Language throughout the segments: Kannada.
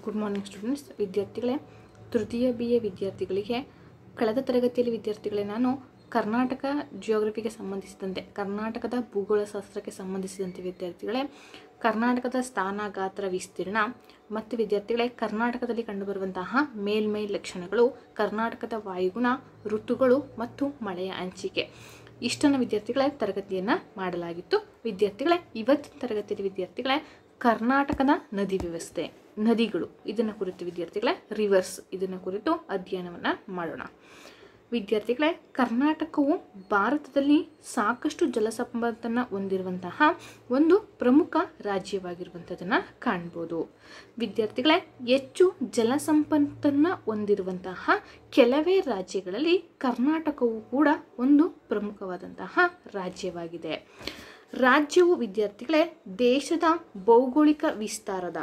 ಗುಡ್ ಮಾರ್ನಿಂಗ್ ಸ್ಟೂಡೆಂಟ್ಸ್ ವಿದ್ಯಾರ್ಥಿಗಳೇ ತೃತೀಯ ಬಿ ಎ ವಿದ್ಯಾರ್ಥಿಗಳಿಗೆ ಕಳೆದ ತರಗತಿಯಲ್ಲಿ ವಿದ್ಯಾರ್ಥಿಗಳೇ ನಾನು ಕರ್ನಾಟಕ ಜಿಯೋಗ್ರಫಿಗೆ ಸಂಬಂಧಿಸಿದಂತೆ ಕರ್ನಾಟಕದ ಭೂಗೋಳಶಾಸ್ತ್ರಕ್ಕೆ ಸಂಬಂಧಿಸಿದಂತೆ ವಿದ್ಯಾರ್ಥಿಗಳೇ ಕರ್ನಾಟಕದ ಸ್ಥಾನ ಗಾತ್ರ ವಿಸ್ತೀರ್ಣ ಮತ್ತು ವಿದ್ಯಾರ್ಥಿಗಳೇ ಕರ್ನಾಟಕದಲ್ಲಿ ಕಂಡುಬರುವಂತಹ ಮೇಲ್ಮೈ ಲಕ್ಷಣಗಳು ಕರ್ನಾಟಕದ ವಾಯುಗುಣ ಋತುಗಳು ಮತ್ತು ಮಳೆಯ ಹಂಚಿಕೆ ಇಷ್ಟನ್ನು ವಿದ್ಯಾರ್ಥಿಗಳೇ ತರಗತಿಯನ್ನು ಮಾಡಲಾಗಿತ್ತು ವಿದ್ಯಾರ್ಥಿಗಳೇ ಇವತ್ತಿನ ತರಗತಿಯಲ್ಲಿ ವಿದ್ಯಾರ್ಥಿಗಳೇ ಕರ್ನಾಟಕದ ನದಿ ವ್ಯವಸ್ಥೆ ನದಿಗಳು ಇದನ್ನು ಕುರಿತು ವಿದ್ಯಾರ್ಥಿಗಳೇ ರಿವರ್ಸ್ ಇದನ್ನು ಕುರಿತು ಅಧ್ಯಯನವನ್ನು ಮಾಡೋಣ ವಿದ್ಯಾರ್ಥಿಗಳೇ ಕರ್ನಾಟಕವು ಭಾರತದಲ್ಲಿ ಸಾಕಷ್ಟು ಜಲಸಂಪತ್ತನ್ನು ಹೊಂದಿರುವಂತಹ ಒಂದು ಪ್ರಮುಖ ರಾಜ್ಯವಾಗಿರುವಂಥದ್ದನ್ನು ಕಾಣ್ಬೋದು ವಿದ್ಯಾರ್ಥಿಗಳೇ ಹೆಚ್ಚು ಜಲಸಂಪತ್ತನ್ನು ಹೊಂದಿರುವಂತಹ ಕೆಲವೇ ರಾಜ್ಯಗಳಲ್ಲಿ ಕರ್ನಾಟಕವು ಕೂಡ ಒಂದು ಪ್ರಮುಖವಾದಂತಹ ರಾಜ್ಯವಾಗಿದೆ ರಾಜ್ಯವು ವಿದ್ಯಾರ್ಥಿಗಳೇ ದೇಶದ ಭೌಗೋಳಿಕ ವಿಸ್ತಾರದ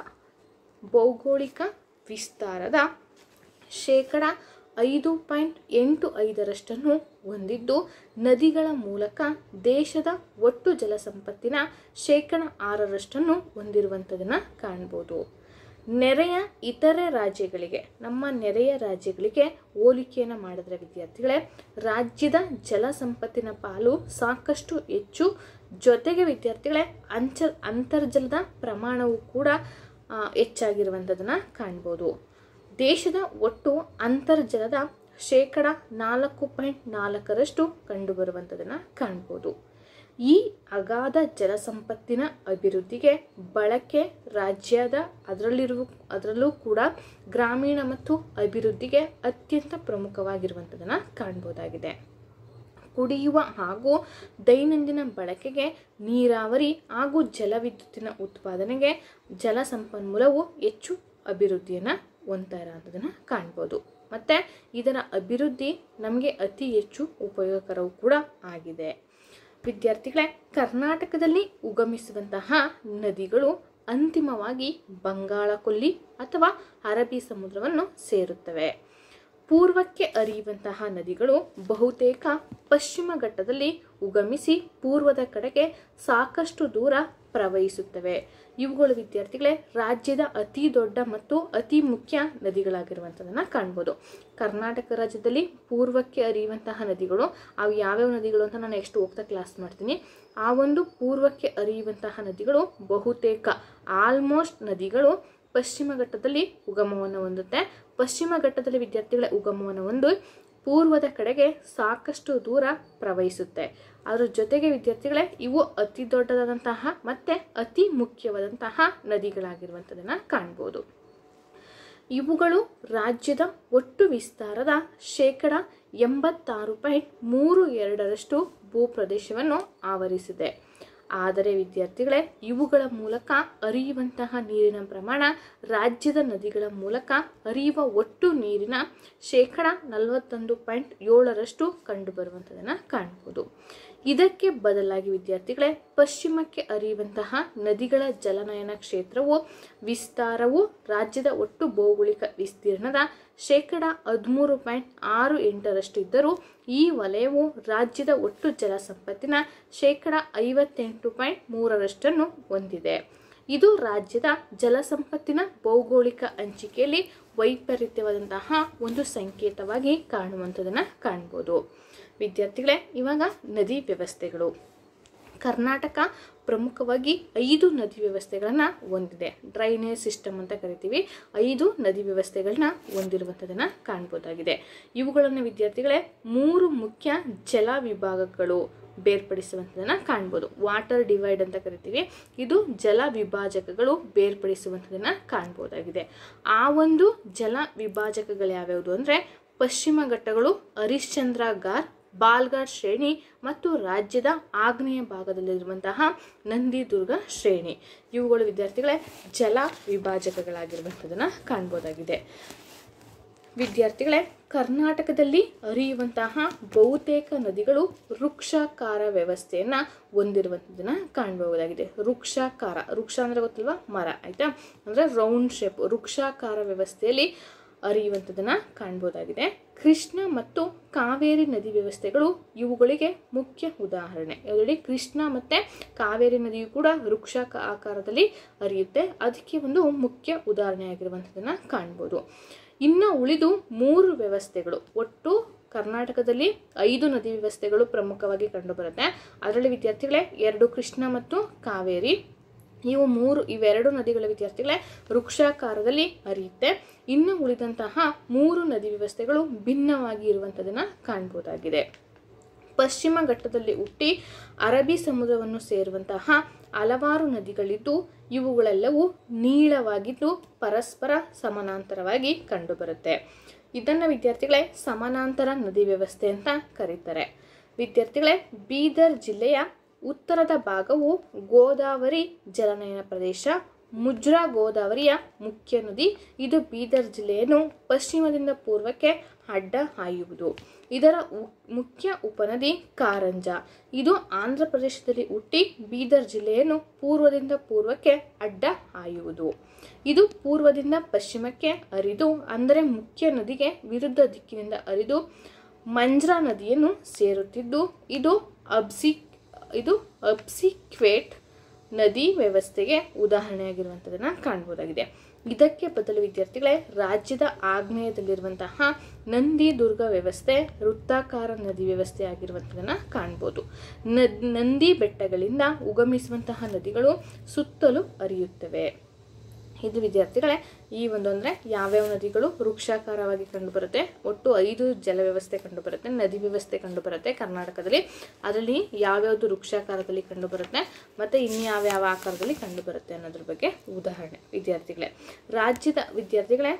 ಭೌಗೋಳಿಕ ವಿಸ್ತಾರದ ಶೇಕಡ ಐದು ಪಾಯಿಂಟ್ ಎಂಟು ಐದರಷ್ಟನ್ನು ಹೊಂದಿದ್ದು ನದಿಗಳ ಮೂಲಕ ದೇಶದ ಒಟ್ಟು ಜಲಸಂಪತ್ತಿನ ಶೇಕಡ ಆರರಷ್ಟನ್ನು ಹೊಂದಿರುವಂಥದ್ದನ್ನು ಕಾಣ್ಬೋದು ನೆರೆಯ ಇತರೆ ರಾಜ್ಯಗಳಿಗೆ ನಮ್ಮ ನೆರೆಯ ರಾಜ್ಯಗಳಿಗೆ ಹೋಲಿಕೆಯನ್ನು ಮಾಡಿದ್ರೆ ವಿದ್ಯಾರ್ಥಿಗಳೇ ರಾಜ್ಯದ ಜಲಸಂಪತ್ತಿನ ಪಾಲು ಸಾಕಷ್ಟು ಹೆಚ್ಚು ಜೊತೆಗೆ ವಿದ್ಯಾರ್ಥಿಗಳೇ ಅಂಚ ಅಂತರ್ಜಲದ ಪ್ರಮಾಣವು ಕೂಡ ಆ, ಹೆಚ್ಚಾಗಿರುವಂಥದ್ದನ್ನು ಕಾಣ್ಬೋದು ದೇಶದ ಒಟ್ಟು ಅಂತರ್ಜಲದ ಶೇಕಡ ನಾಲ್ಕು ಪಾಯಿಂಟ್ ನಾಲ್ಕರಷ್ಟು ಕಂಡುಬರುವಂಥದ್ದನ್ನು ಕಾಣ್ಬೋದು ಈ ಅಗಾಧ ಜಲಸಂಪತ್ತಿನ ಅಭಿವೃದ್ಧಿಗೆ ಬಳಕೆ ರಾಜ್ಯದ ಅದರಲ್ಲಿರುವ ಅದರಲ್ಲೂ ಕೂಡ ಗ್ರಾಮೀಣ ಮತ್ತು ಅಭಿವೃದ್ಧಿಗೆ ಅತ್ಯಂತ ಪ್ರಮುಖವಾಗಿರುವಂಥದ್ದನ್ನು ಕಾಣ್ಬೋದಾಗಿದೆ ಕುಡಿಯುವ ಹಾಗೂ ದೈನಂದಿನ ಬಳಕೆಗೆ ನೀರಾವರಿ ಹಾಗೂ ಜಲವಿದ್ಯುತ್ತಿನ ಉತ್ಪಾದನೆಗೆ ಜಲಸಂಪನ್ಮೂಲವು ಹೆಚ್ಚು ಅಭಿವೃದ್ಧಿಯನ್ನು ಹೊಂದ್ತಾ ಇರೋಂಥದ್ದನ್ನು ಕಾಣ್ಬೋದು ಮತ್ತು ಇದರ ಅಭಿವೃದ್ಧಿ ನಮಗೆ ಅತಿ ಹೆಚ್ಚು ಉಪಯೋಗಕರವೂ ಕೂಡ ಆಗಿದೆ ವಿದ್ಯಾರ್ಥಿಗಳೇ ಕರ್ನಾಟಕದಲ್ಲಿ ಉಗಮಿಸುವಂತಹ ನದಿಗಳು ಅಂತಿಮವಾಗಿ ಬಂಗಾಳ ಕೊಲ್ಲಿ ಅಥವಾ ಅರಬ್ಬಿ ಸಮುದ್ರವನ್ನು ಸೇರುತ್ತವೆ ಪೂರ್ವಕ್ಕೆ ಹರಿಯುವಂತಹ ನದಿಗಳು ಬಹುತೇಕ ಪಶ್ಚಿಮ ಘಟ್ಟದಲ್ಲಿ ಉಗಮಿಸಿ ಪೂರ್ವದ ಕಡೆಗೆ ಸಾಕಷ್ಟು ದೂರ ಪ್ರವಹಿಸುತ್ತವೆ ಇವುಗಳು ವಿದ್ಯಾರ್ಥಿಗಳೇ ರಾಜ್ಯದ ಅತಿ ದೊಡ್ಡ ಮತ್ತು ಅತಿ ಮುಖ್ಯ ನದಿಗಳಾಗಿರುವಂಥದ್ದನ್ನು ಕಾಣ್ಬೋದು ಕರ್ನಾಟಕ ರಾಜ್ಯದಲ್ಲಿ ಪೂರ್ವಕ್ಕೆ ಹರಿಯುವಂತಹ ನದಿಗಳು ಅವು ಯಾವ್ಯಾವ ನದಿಗಳು ಅಂತ ನಾನು ನೆಕ್ಸ್ಟ್ ಹೋಗ್ತಾ ಕ್ಲಾಸ್ ಮಾಡ್ತೀನಿ ಆ ಒಂದು ಪೂರ್ವಕ್ಕೆ ಹರಿಯುವಂತಹ ನದಿಗಳು ಬಹುತೇಕ ಆಲ್ಮೋಸ್ಟ್ ನದಿಗಳು ಪಶ್ಚಿಮ ಘಟ್ಟದಲ್ಲಿ ಉಗಮವನ್ನು ಹೊಂದುತ್ತೆ ಪಶ್ಚಿಮ ಘಟ್ಟದಲ್ಲಿ ವಿದ್ಯಾರ್ಥಿಗಳ ಉಗಮವನ್ನು ಹೊಂದು ಪೂರ್ವದ ಕಡೆಗೆ ಸಾಕಷ್ಟು ದೂರ ಪ್ರವಹಿಸುತ್ತೆ ಅದರ ಜೊತೆಗೆ ವಿದ್ಯಾರ್ಥಿಗಳೇ ಇವು ಅತಿ ದೊಡ್ಡದಾದಂತಹ ಮತ್ತು ಅತಿ ಮುಖ್ಯವಾದಂತಹ ನದಿಗಳಾಗಿರುವಂಥದ್ದನ್ನು ಕಾಣ್ಬೋದು ಇವುಗಳು ರಾಜ್ಯದ ಒಟ್ಟು ವಿಸ್ತಾರದ ಶೇಕಡ ಎಂಬತ್ತಾರು ಪಾಯಿಂಟ್ ಮೂರು ಎರಡರಷ್ಟು ಭೂಪ್ರದೇಶವನ್ನು ಆವರಿಸಿದೆ ಆದರೆ ವಿದ್ಯಾರ್ಥಿಗಳೇ ಇವುಗಳ ಮೂಲಕ ಹರಿಯುವಂತಹ ನೀರಿನ ಪ್ರಮಾಣ ರಾಜ್ಯದ ನದಿಗಳ ಮೂಲಕ ಹರಿಯುವ ಒಟ್ಟು ನೀರಿನ ಶೇಕಡ ನಲವತ್ತೊಂದು ಪಾಯಿಂಟ್ ಏಳರಷ್ಟು ಕಂಡುಬರುವಂಥದ್ದನ್ನು ಕಾಣ್ಬೋದು ಇದಕ್ಕೆ ಬದಲಾಗಿ ವಿದ್ಯಾರ್ಥಿಗಳೇ ಪಶ್ಚಿಮಕ್ಕೆ ಹರಿಯುವಂತಹ ನದಿಗಳ ಜಲನಯನ ಕ್ಷೇತ್ರವು ವಿಸ್ತಾರವು ರಾಜ್ಯದ ಒಟ್ಟು ಭೌಗೋಳಿಕ ವಿಸ್ತೀರ್ಣದ ಶೇಕಡ ಹದಿಮೂರು ಪಾಯಿಂಟ್ ಆರು ಎಂಟರಷ್ಟು ಇದ್ದರೂ ಈ ವಲಯವು ರಾಜ್ಯದ ಒಟ್ಟು ಜಲಸಂಪತ್ತಿನ ಶೇಕಡ ಐವತ್ತೆಂಟು ಪಾಯಿಂಟ್ ಮೂರರಷ್ಟನ್ನು ಹೊಂದಿದೆ ಇದು ರಾಜ್ಯದ ಜಲಸಂಪತ್ತಿನ ಭೌಗೋಳಿಕ ಹಂಚಿಕೆಯಲ್ಲಿ ವೈಪರೀತ್ಯವಾದಂತಹ ಒಂದು ಸಂಕೇತವಾಗಿ ಕಾಣುವಂಥದ್ದನ್ನು ಕಾಣ್ಬೋದು ವಿದ್ಯಾರ್ಥಿಗಳೇ ಇವಾಗ ನದಿ ವ್ಯವಸ್ಥೆಗಳು ಕರ್ನಾಟಕ ಪ್ರಮುಖವಾಗಿ ಐದು ನದಿ ವ್ಯವಸ್ಥೆಗಳನ್ನು ಹೊಂದಿದೆ ಡ್ರೈನೇಜ್ ಸಿಸ್ಟಮ್ ಅಂತ ಕರಿತೀವಿ ಐದು ನದಿ ವ್ಯವಸ್ಥೆಗಳನ್ನ ಹೊಂದಿರುವಂಥದ್ದನ್ನು ಕಾಣ್ಬೋದಾಗಿದೆ ಇವುಗಳನ್ನು ವಿದ್ಯಾರ್ಥಿಗಳೇ ಮೂರು ಮುಖ್ಯ ಜಲ ವಿಭಾಗಗಳು ಬೇರ್ಪಡಿಸುವಂಥದ್ದನ್ನು ಕಾಣ್ಬೋದು ವಾಟರ್ ಡಿವೈಡ್ ಅಂತ ಕರಿತೀವಿ ಇದು ಜಲ ವಿಭಾಜಕಗಳು ಬೇರ್ಪಡಿಸುವಂಥದ್ದನ್ನು ಕಾಣ್ಬೋದಾಗಿದೆ ಆ ಒಂದು ಜಲ ವಿಭಾಜಕಗಳು ಯಾವ್ಯಾವುದು ಅಂದರೆ ಪಶ್ಚಿಮ ಘಟ್ಟಗಳು ಹರಿಶ್ಚಂದ್ರ ಗಾರ್ ಬಾಲ್ಗಾರ್ ಶ್ರೇಣಿ ಮತ್ತು ರಾಜ್ಯದ ಆಗ್ನೇಯ ಭಾಗದಲ್ಲಿರುವಂತಹ ನಂದಿದುರ್ಗ ಶ್ರೇಣಿ ಇವುಗಳು ವಿದ್ಯಾರ್ಥಿಗಳೇ ಜಲ ವಿಭಾಜಕಗಳಾಗಿರುವಂಥದ್ದನ್ನು ಕಾಣ್ಬೋದಾಗಿದೆ ವಿದ್ಯಾರ್ಥಿಗಳೇ ಕರ್ನಾಟಕದಲ್ಲಿ ಹರಿಯುವಂತಹ ಬಹುತೇಕ ನದಿಗಳು ವೃಕ್ಷಾಕಾರ ವ್ಯವಸ್ಥೆಯನ್ನು ಹೊಂದಿರುವಂಥದ್ದನ್ನು ಕಾಣಬಹುದಾಗಿದೆ ವೃಕ್ಷಾಕಾರ ವೃಕ್ಷ ಅಂದರೆ ಗೊತ್ತಲ್ವಾ ಮರ ಆಯಿತಾ ಅಂದರೆ ರೌಂಡ್ ಶೇಪ್ ವೃಕ್ಷಾಕಾರ ವ್ಯವಸ್ಥೆಯಲ್ಲಿ ಹರಿಯುವಂಥದ್ದನ್ನು ಕಾಣ್ಬೋದಾಗಿದೆ ಕೃಷ್ಣ ಮತ್ತು ಕಾವೇರಿ ನದಿ ವ್ಯವಸ್ಥೆಗಳು ಇವುಗಳಿಗೆ ಮುಖ್ಯ ಉದಾಹರಣೆ ಯಾವ್ದು ಕೃಷ್ಣ ಮತ್ತು ಕಾವೇರಿ ನದಿಯು ಕೂಡ ವೃಕ್ಷ ಆಕಾರದಲ್ಲಿ ಹರಿಯುತ್ತೆ ಅದಕ್ಕೆ ಒಂದು ಮುಖ್ಯ ಉದಾಹರಣೆ ಆಗಿರುವಂಥದ್ದನ್ನು ಕಾಣ್ಬೋದು ಇನ್ನು ಉಳಿದು ಮೂರು ವ್ಯವಸ್ಥೆಗಳು ಒಟ್ಟು ಕರ್ನಾಟಕದಲ್ಲಿ ಐದು ನದಿ ವ್ಯವಸ್ಥೆಗಳು ಪ್ರಮುಖವಾಗಿ ಕಂಡುಬರುತ್ತೆ ಅದರಲ್ಲಿ ವಿದ್ಯಾರ್ಥಿಗಳೇ ಎರಡು ಕೃಷ್ಣ ಮತ್ತು ಕಾವೇರಿ ಇವು ಮೂರು ಇವೆರಡು ನದಿಗಳ ವಿದ್ಯಾರ್ಥಿಗಳೇ ವೃಕ್ಷಾಕಾರದಲ್ಲಿ ಹರಿಯುತ್ತೆ ಇನ್ನು ಉಳಿದಂತಹ ಮೂರು ನದಿ ವ್ಯವಸ್ಥೆಗಳು ಭಿನ್ನವಾಗಿ ಇರುವಂಥದ್ದನ್ನು ಕಾಣ್ಬೋದಾಗಿದೆ ಪಶ್ಚಿಮ ಘಟ್ಟದಲ್ಲಿ ಹುಟ್ಟಿ ಅರಬ್ಬಿ ಸಮುದ್ರವನ್ನು ಸೇರುವಂತಹ ಹಲವಾರು ನದಿಗಳಿದ್ದು ಇವುಗಳೆಲ್ಲವೂ ನೀಳವಾಗಿದ್ದು ಪರಸ್ಪರ ಸಮಾನಾಂತರವಾಗಿ ಕಂಡುಬರುತ್ತೆ ಇದನ್ನು ವಿದ್ಯಾರ್ಥಿಗಳೇ ಸಮಾನಾಂತರ ನದಿ ವ್ಯವಸ್ಥೆ ಅಂತ ಕರೀತಾರೆ ವಿದ್ಯಾರ್ಥಿಗಳೇ ಬೀದರ್ ಜಿಲ್ಲೆಯ ಉತ್ತರದ ಭಾಗವು ಗೋದಾವರಿ ಜಲನಯನ ಪ್ರದೇಶ ಮುಜ್ರಾ ಗೋದಾವರಿಯ ಮುಖ್ಯ ನದಿ ಇದು ಬೀದರ್ ಜಿಲ್ಲೆಯನ್ನು ಪಶ್ಚಿಮದಿಂದ ಪೂರ್ವಕ್ಕೆ ಅಡ್ಡ ಹಾಯುವುದು ಇದರ ಉ- ಮುಖ್ಯ ಉಪನದಿ ಕಾರಂಜ ಇದು ಆಂಧ್ರ ಪ್ರದೇಶದಲ್ಲಿ ಹುಟ್ಟಿ ಬೀದರ್ ಜಿಲ್ಲೆಯನ್ನು ಪೂರ್ವದಿಂದ ಪೂರ್ವಕ್ಕೆ ಅಡ್ಡ ಹಾಯುವುದು ಇದು ಪೂರ್ವದಿಂದ ಪಶ್ಚಿಮಕ್ಕೆ ಹರಿದು ಅಂದರೆ ಮುಖ್ಯ ನದಿಗೆ ವಿರುದ್ಧ ದಿಕ್ಕಿನಿಂದ ಹರಿದು ಮಂಜ್ರಾ ನದಿಯನ್ನು ಸೇರುತ್ತಿದ್ದು ಇದು ಅಬ್ಸಿ ಇದು ಅಬ್ಸಿಕ್ವೇಟ್ ನದಿ ವ್ಯವಸ್ಥೆಗೆ ಉದಾಹರಣೆಯಾಗಿರುವಂಥದ್ದನ್ನು ಕಾಣ್ಬೋದಾಗಿದೆ ಇದಕ್ಕೆ ಬದಲು ವಿದ್ಯಾರ್ಥಿಗಳೇ ರಾಜ್ಯದ ಆಗ್ನೇಯದಲ್ಲಿರುವಂತಹ ನಂದಿ ದುರ್ಗ ವ್ಯವಸ್ಥೆ ವೃತ್ತಾಕಾರ ನದಿ ವ್ಯವಸ್ಥೆ ಆಗಿರುವಂಥದ್ದನ್ನು ಕಾಣ್ಬೋದು ನದ್ ನಂದಿ ಬೆಟ್ಟಗಳಿಂದ ಉಗಮಿಸುವಂತಹ ನದಿಗಳು ಸುತ್ತಲೂ ಹರಿಯುತ್ತವೆ ಇದು ವಿದ್ಯಾರ್ಥಿಗಳೇ ಈ ಒಂದು ಅಂದರೆ ಯಾವ್ಯಾವ ನದಿಗಳು ವೃಕ್ಷಾಕಾರವಾಗಿ ಕಂಡುಬರುತ್ತೆ ಒಟ್ಟು ಐದು ಜಲ ವ್ಯವಸ್ಥೆ ಕಂಡುಬರುತ್ತೆ ನದಿ ವ್ಯವಸ್ಥೆ ಕಂಡುಬರುತ್ತೆ ಕರ್ನಾಟಕದಲ್ಲಿ ಅದರಲ್ಲಿ ಯಾವ್ಯಾವುದು ವೃಕ್ಷಾಕಾರದಲ್ಲಿ ಕಂಡುಬರುತ್ತೆ ಮತ್ತು ಇನ್ಯಾವ್ಯಾವ ಆಕಾರದಲ್ಲಿ ಕಂಡುಬರುತ್ತೆ ಅನ್ನೋದ್ರ ಬಗ್ಗೆ ಉದಾಹರಣೆ ವಿದ್ಯಾರ್ಥಿಗಳೇ ರಾಜ್ಯದ ವಿದ್ಯಾರ್ಥಿಗಳೇ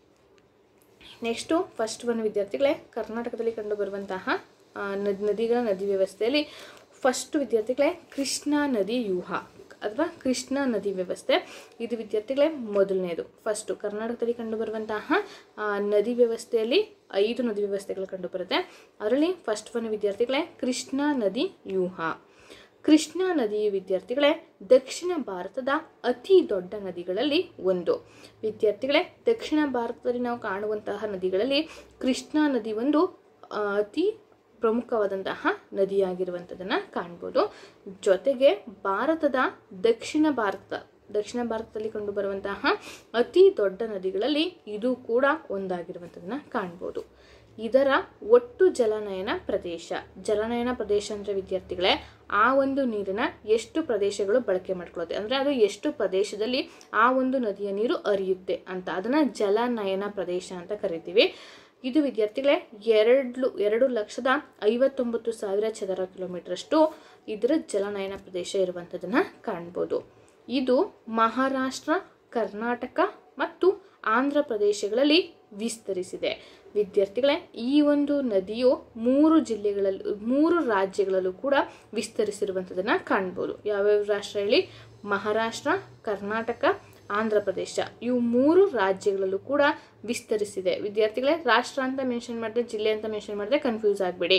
ನೆಕ್ಸ್ಟು ಫಸ್ಟ್ ಒನ್ ವಿದ್ಯಾರ್ಥಿಗಳೇ ಕರ್ನಾಟಕದಲ್ಲಿ ಕಂಡುಬರುವಂತಹ ಆ, ನದ್ ನದಿಗಳ ನದಿ ವ್ಯವಸ್ಥೆಯಲ್ಲಿ ಫಸ್ಟ್ ವಿದ್ಯಾರ್ಥಿಗಳೇ ಕೃಷ್ಣಾ ನದಿ ವ್ಯೂಹ ಅಥವಾ ಕೃಷ್ಣಾ ನದಿ ವ್ಯವಸ್ಥೆ ಇದು ವಿದ್ಯಾರ್ಥಿಗಳೇ ಮೊದಲನೇದು ಫಸ್ಟು ಕರ್ನಾಟಕದಲ್ಲಿ ಕಂಡುಬರುವಂತಹ ಆ, ನದಿ ವ್ಯವಸ್ಥೆಯಲ್ಲಿ ಐದು ನದಿ ವ್ಯವಸ್ಥೆಗಳು ಕಂಡುಬರುತ್ತೆ ಅದರಲ್ಲಿ ಫಸ್ಟ್ ಒನ್ ವಿದ್ಯಾರ್ಥಿಗಳೇ ಕೃಷ್ಣಾ ನದಿ ವ್ಯೂಹ ಕೃಷ್ಣಾ ನದಿಯು ವಿದ್ಯಾರ್ಥಿಗಳೇ ದಕ್ಷಿಣ ಭಾರತದ ಅತಿ ದೊಡ್ಡ ನದಿಗಳಲ್ಲಿ ಒಂದು ವಿದ್ಯಾರ್ಥಿಗಳೇ ದಕ್ಷಿಣ ಭಾರತದಲ್ಲಿ ನಾವು ಕಾಣುವಂತಹ ನದಿಗಳಲ್ಲಿ ಕೃಷ್ಣಾ ನದಿ ಒಂದು ಆ, ಅತಿ ಪ್ರಮುಖವಾದಂತಹ ನದಿಯಾಗಿರುವಂಥದ್ದನ್ನು ಕಾಣ್ಬೋದು ಜೊತೆಗೆ ಭಾರತದ ದಕ್ಷಿಣ ಭಾರತ ದಕ್ಷಿಣ ಭಾರತದಲ್ಲಿ ಕಂಡುಬರುವಂತಹ ಅತಿ ದೊಡ್ಡ ನದಿಗಳಲ್ಲಿ ಇದು ಕೂಡ ಒಂದಾಗಿರುವಂಥದ್ದನ್ನು ಕಾಣ್ಬೋದು ಇದರ ಒಟ್ಟು ಜಲನಯನ ಪ್ರದೇಶ ಜಲನಯನ ಪ್ರದೇಶ ಅಂದರೆ ವಿದ್ಯಾರ್ಥಿಗಳೇ ಆ ಒಂದು ನೀರಿನ ಎಷ್ಟು ಪ್ರದೇಶಗಳು ಬಳಕೆ ಮಾಡ್ಕೊಳ್ಳುತ್ತೆ ಅಂದರೆ ಅದು ಎಷ್ಟು ಪ್ರದೇಶದಲ್ಲಿ ಆ ಒಂದು ನದಿಯ ನೀರು ಹರಿಯುತ್ತೆ ಅಂತ ಅದನ್ನು ಜಲನಯನ ಪ್ರದೇಶ ಅಂತ ಕರಿತೀವಿ ಇದು ವಿದ್ಯಾರ್ಥಿಗಳೇ ಎರಡು ಎರಡು ಲಕ್ಷದ ಐವತ್ತೊಂಬತ್ತು ಸಾವಿರ ಚದರ ಕಿಲೋಮೀಟರಷ್ಟು ಇದರ ಜಲನಯನ ಪ್ರದೇಶ ಇರುವಂಥದ್ದನ್ನು ಕಾಣ್ಬೋದು ಇದು ಮಹಾರಾಷ್ಟ್ರ ಕರ್ನಾಟಕ ಮತ್ತು ಆಂಧ್ರ ಪ್ರದೇಶಗಳಲ್ಲಿ ವಿಸ್ತರಿಸಿದೆ ವಿದ್ಯಾರ್ಥಿಗಳೇ ಈ ಒಂದು ನದಿಯು ಮೂರು ಜಿಲ್ಲೆಗಳಲ್ಲಿ ಮೂರು ರಾಜ್ಯಗಳಲ್ಲೂ ಕೂಡ ವಿಸ್ತರಿಸಿರುವಂಥದ್ದನ್ನು ಕಾಣ್ಬೋದು ಯಾವ್ಯಾವ ರಾಷ್ಟ್ರ ಹೇಳಿ ಮಹಾರಾಷ್ಟ್ರ ಕರ್ನಾಟಕ ಆಂಧ್ರ ಪ್ರದೇಶ ಇವು ಮೂರು ರಾಜ್ಯಗಳಲ್ಲೂ ಕೂಡ ವಿಸ್ತರಿಸಿದೆ ವಿದ್ಯಾರ್ಥಿಗಳೇ ರಾಷ್ಟ್ರ ಅಂತ ಮೆನ್ಷನ್ ಮಾಡಿದ್ರೆ ಜಿಲ್ಲೆ ಅಂತ ಮೆನ್ಷನ್ ಮಾಡಿದ್ರೆ ಕನ್ಫ್ಯೂಸ್ ಆಗಬೇಡಿ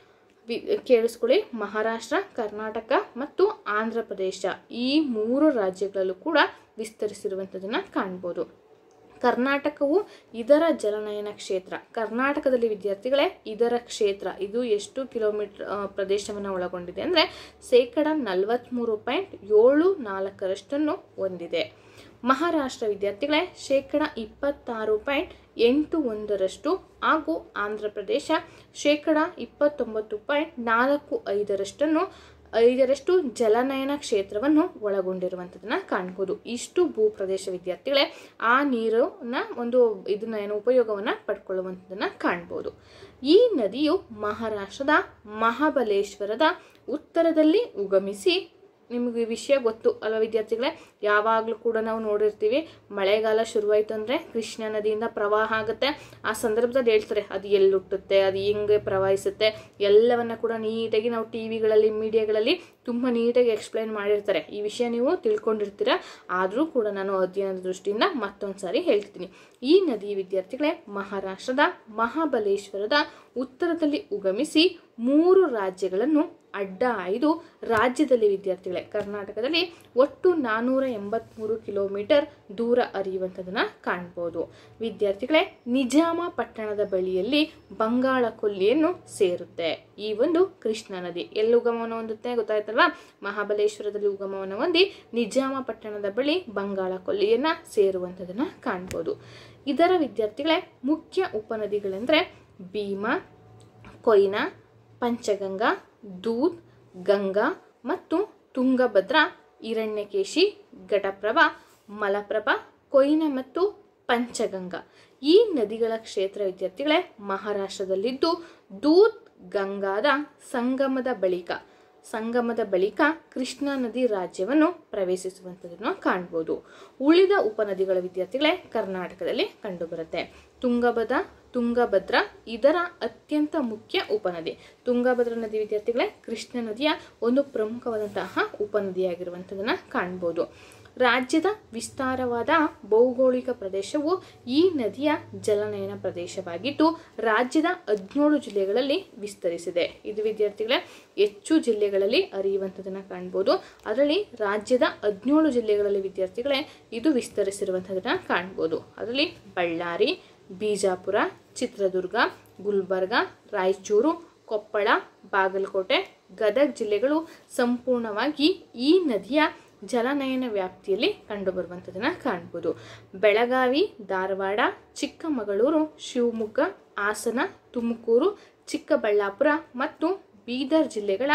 ವಿ ಕೇಳಿಸ್ಕೊಳ್ಳಿ ಮಹಾರಾಷ್ಟ್ರ ಕರ್ನಾಟಕ ಮತ್ತು ಆಂಧ್ರ ಪ್ರದೇಶ ಈ ಮೂರು ರಾಜ್ಯಗಳಲ್ಲೂ ಕೂಡ ವಿಸ್ತರಿಸಿರುವಂಥದ್ದನ್ನು ಕಾಣ್ಬೋದು ಕರ್ನಾಟಕವು ಇದರ ಜಲನಯನ ಕ್ಷೇತ್ರ ಕರ್ನಾಟಕದಲ್ಲಿ ವಿದ್ಯಾರ್ಥಿಗಳೇ ಇದರ ಕ್ಷೇತ್ರ ಇದು ಎಷ್ಟು ಕಿಲೋಮೀಟರ್ ಪ್ರದೇಶವನ್ನು ಒಳಗೊಂಡಿದೆ ಅಂದರೆ ಶೇಕಡ ನಲವತ್ತ್ಮೂರು ಪಾಯಿಂಟ್ ಏಳು ನಾಲ್ಕರಷ್ಟನ್ನು ಹೊಂದಿದೆ ಮಹಾರಾಷ್ಟ್ರ ವಿದ್ಯಾರ್ಥಿಗಳೇ ಶೇಕಡ ಇಪ್ಪತ್ತಾರು ಪಾಯಿಂಟ್ ಎಂಟು ಒಂದರಷ್ಟು ಹಾಗೂ ಆಂಧ್ರ ಪ್ರದೇಶ ಶೇಕಡ ಇಪ್ಪತ್ತೊಂಬತ್ತು ಪಾಯಿಂಟ್ ನಾಲ್ಕು ಐದರಷ್ಟನ್ನು ಐದರಷ್ಟು ಜಲನಯನ ಕ್ಷೇತ್ರವನ್ನು ಒಳಗೊಂಡಿರುವಂಥದ್ದನ್ನ ಕಾಣ್ಬೋದು ಇಷ್ಟು ಭೂಪ್ರದೇಶ ವಿದ್ಯಾರ್ಥಿಗಳೇ ಆ ನೀರನ್ನ ಒಂದು ಇದನ್ನ ಏನು ಉಪಯೋಗವನ್ನು ಪಡ್ಕೊಳ್ಳುವಂಥದ್ದನ್ನ ಕಾಣ್ಬೋದು ಈ ನದಿಯು ಮಹಾರಾಷ್ಟ್ರದ ಮಹಾಬಲೇಶ್ವರದ ಉತ್ತರದಲ್ಲಿ ಉಗಮಿಸಿ ನಿಮಗೆ ಈ ವಿಷಯ ಗೊತ್ತು ಅಲ್ವಾ ವಿದ್ಯಾರ್ಥಿಗಳೇ ಯಾವಾಗಲೂ ಕೂಡ ನಾವು ನೋಡಿರ್ತೀವಿ ಮಳೆಗಾಲ ಶುರುವಾಯಿತು ಅಂದರೆ ಕೃಷ್ಣಾ ನದಿಯಿಂದ ಪ್ರವಾಹ ಆಗುತ್ತೆ ಆ ಸಂದರ್ಭದಲ್ಲಿ ಹೇಳ್ತಾರೆ ಅದು ಎಲ್ಲಿ ಹುಟ್ಟುತ್ತೆ ಅದು ಹೆಂಗೆ ಪ್ರವಹಿಸುತ್ತೆ ಎಲ್ಲವನ್ನ ಕೂಡ ನೀಟಾಗಿ ನಾವು ಟಿ ವಿಗಳಲ್ಲಿ ಮೀಡಿಯಾಗಳಲ್ಲಿ ತುಂಬ ನೀಟಾಗಿ ಎಕ್ಸ್ಪ್ಲೈನ್ ಮಾಡಿರ್ತಾರೆ ಈ ವಿಷಯ ನೀವು ತಿಳ್ಕೊಂಡಿರ್ತೀರ ಆದರೂ ಕೂಡ ನಾನು ಅಧ್ಯಯನದ ದೃಷ್ಟಿಯಿಂದ ಮತ್ತೊಂದು ಸಾರಿ ಹೇಳ್ತೀನಿ ಈ ನದಿ ವಿದ್ಯಾರ್ಥಿಗಳೇ ಮಹಾರಾಷ್ಟ್ರದ ಮಹಾಬಲೇಶ್ವರದ ಉತ್ತರದಲ್ಲಿ ಉಗಮಿಸಿ ಮೂರು ರಾಜ್ಯಗಳನ್ನು ಅಡ್ಡ ಆಯ್ದು ರಾಜ್ಯದಲ್ಲಿ ವಿದ್ಯಾರ್ಥಿಗಳೇ ಕರ್ನಾಟಕದಲ್ಲಿ ಒಟ್ಟು ನಾನ್ನೂರ ಎಂಬತ್ತ್ಮೂರು ಕಿಲೋಮೀಟರ್ ದೂರ ಹರಿಯುವಂಥದ್ದನ್ನು ಕಾಣ್ಬೋದು ವಿದ್ಯಾರ್ಥಿಗಳೇ ನಿಜಾಮ ಪಟ್ಟಣದ ಬಳಿಯಲ್ಲಿ ಬಂಗಾಳ ಕೊಲ್ಲಿಯನ್ನು ಸೇರುತ್ತೆ ಈ ಒಂದು ಕೃಷ್ಣಾ ನದಿ ಎಲ್ಲಿ ಉಗಮವನ್ನು ಹೊಂದುತ್ತೆ ಗೊತ್ತಾಯ್ತಲ್ವಾ ಮಹಾಬಲೇಶ್ವರದಲ್ಲಿ ಉಗಮವನ್ನು ಹೊಂದಿ ನಿಜಾಮ ಪಟ್ಟಣದ ಬಳಿ ಬಂಗಾಳ ಕೊಲ್ಲಿಯನ್ನು ಸೇರುವಂಥದ್ದನ್ನು ಕಾಣ್ಬೋದು ಇದರ ವಿದ್ಯಾರ್ಥಿಗಳೇ ಮುಖ್ಯ ಉಪನದಿಗಳೆಂದರೆ ಭೀಮಾ ಕೊಯ್ನಾ ಪಂಚಗಂಗಾ ದೂದ್ ಗಂಗಾ ಮತ್ತು ತುಂಗಭದ್ರಾ ಹಿರಣ್ಯಕೇಶಿ ಘಟಪ್ರಭಾ ಮಲಪ್ರಭಾ ಕೊಯ್ನಾ ಮತ್ತು ಪಂಚಗಂಗಾ ಈ ನದಿಗಳ ಕ್ಷೇತ್ರ ವಿದ್ಯಾರ್ಥಿಗಳೇ ಮಹಾರಾಷ್ಟ್ರದಲ್ಲಿದ್ದು ದೂದ್ ಗಂಗಾದ ಸಂಗಮದ ಬಳಿಕ ಸಂಗಮದ ಬಳಿಕ ಕೃಷ್ಣಾ ನದಿ ರಾಜ್ಯವನ್ನು ಪ್ರವೇಶಿಸುವಂಥದ್ದನ್ನು ಕಾಣ್ಬೋದು ಉಳಿದ ಉಪನದಿಗಳ ವಿದ್ಯಾರ್ಥಿಗಳೇ ಕರ್ನಾಟಕದಲ್ಲಿ ಕಂಡುಬರುತ್ತೆ ತುಂಗಭದ್ರಾ ತುಂಗಭದ್ರಾ ಇದರ ಅತ್ಯಂತ ಮುಖ್ಯ ಉಪನದಿ ತುಂಗಭದ್ರಾ ನದಿ ವಿದ್ಯಾರ್ಥಿಗಳೇ ಕೃಷ್ಣ ನದಿಯ ಒಂದು ಪ್ರಮುಖವಾದಂತಹ ಉಪನದಿಯಾಗಿರುವಂಥದ್ದನ್ನು ಕಾಣ್ಬೋದು ರಾಜ್ಯದ ವಿಸ್ತಾರವಾದ ಭೌಗೋಳಿಕ ಪ್ರದೇಶವು ಈ ನದಿಯ ಜಲನಯನ ಪ್ರದೇಶವಾಗಿದ್ದು ರಾಜ್ಯದ ಹದಿನೇಳು ಜಿಲ್ಲೆಗಳಲ್ಲಿ ವಿಸ್ತರಿಸಿದೆ ಇದು ವಿದ್ಯಾರ್ಥಿಗಳೇ ಹೆಚ್ಚು ಜಿಲ್ಲೆಗಳಲ್ಲಿ ಹರಿಯುವಂಥದ್ದನ್ನು ಕಾಣ್ಬೋದು ಅದರಲ್ಲಿ ರಾಜ್ಯದ ಹದಿನೇಳು ಜಿಲ್ಲೆಗಳಲ್ಲಿ ವಿದ್ಯಾರ್ಥಿಗಳೇ ಇದು ವಿಸ್ತರಿಸಿರುವಂಥದ್ದನ್ನು ಕಾಣ್ಬೋದು ಅದರಲ್ಲಿ ಬಳ್ಳಾರಿ ಬಿಜಾಪುರ ಚಿತ್ರದುರ್ಗ ಗುಲ್ಬರ್ಗ ರಾಯಚೂರು ಕೊಪ್ಪಳ ಬಾಗಲಕೋಟೆ ಗದಗ ಜಿಲ್ಲೆಗಳು ಸಂಪೂರ್ಣವಾಗಿ ಈ ನದಿಯ ಜಲನಯನ ವ್ಯಾಪ್ತಿಯಲ್ಲಿ ಕಂಡುಬರುವಂಥದ್ದನ್ನು ಕಾಣ್ಬೋದು ಬೆಳಗಾವಿ ಧಾರವಾಡ ಚಿಕ್ಕಮಗಳೂರು ಶಿವಮೊಗ್ಗ ಹಾಸನ ತುಮಕೂರು ಚಿಕ್ಕಬಳ್ಳಾಪುರ ಮತ್ತು ಬೀದರ್ ಜಿಲ್ಲೆಗಳ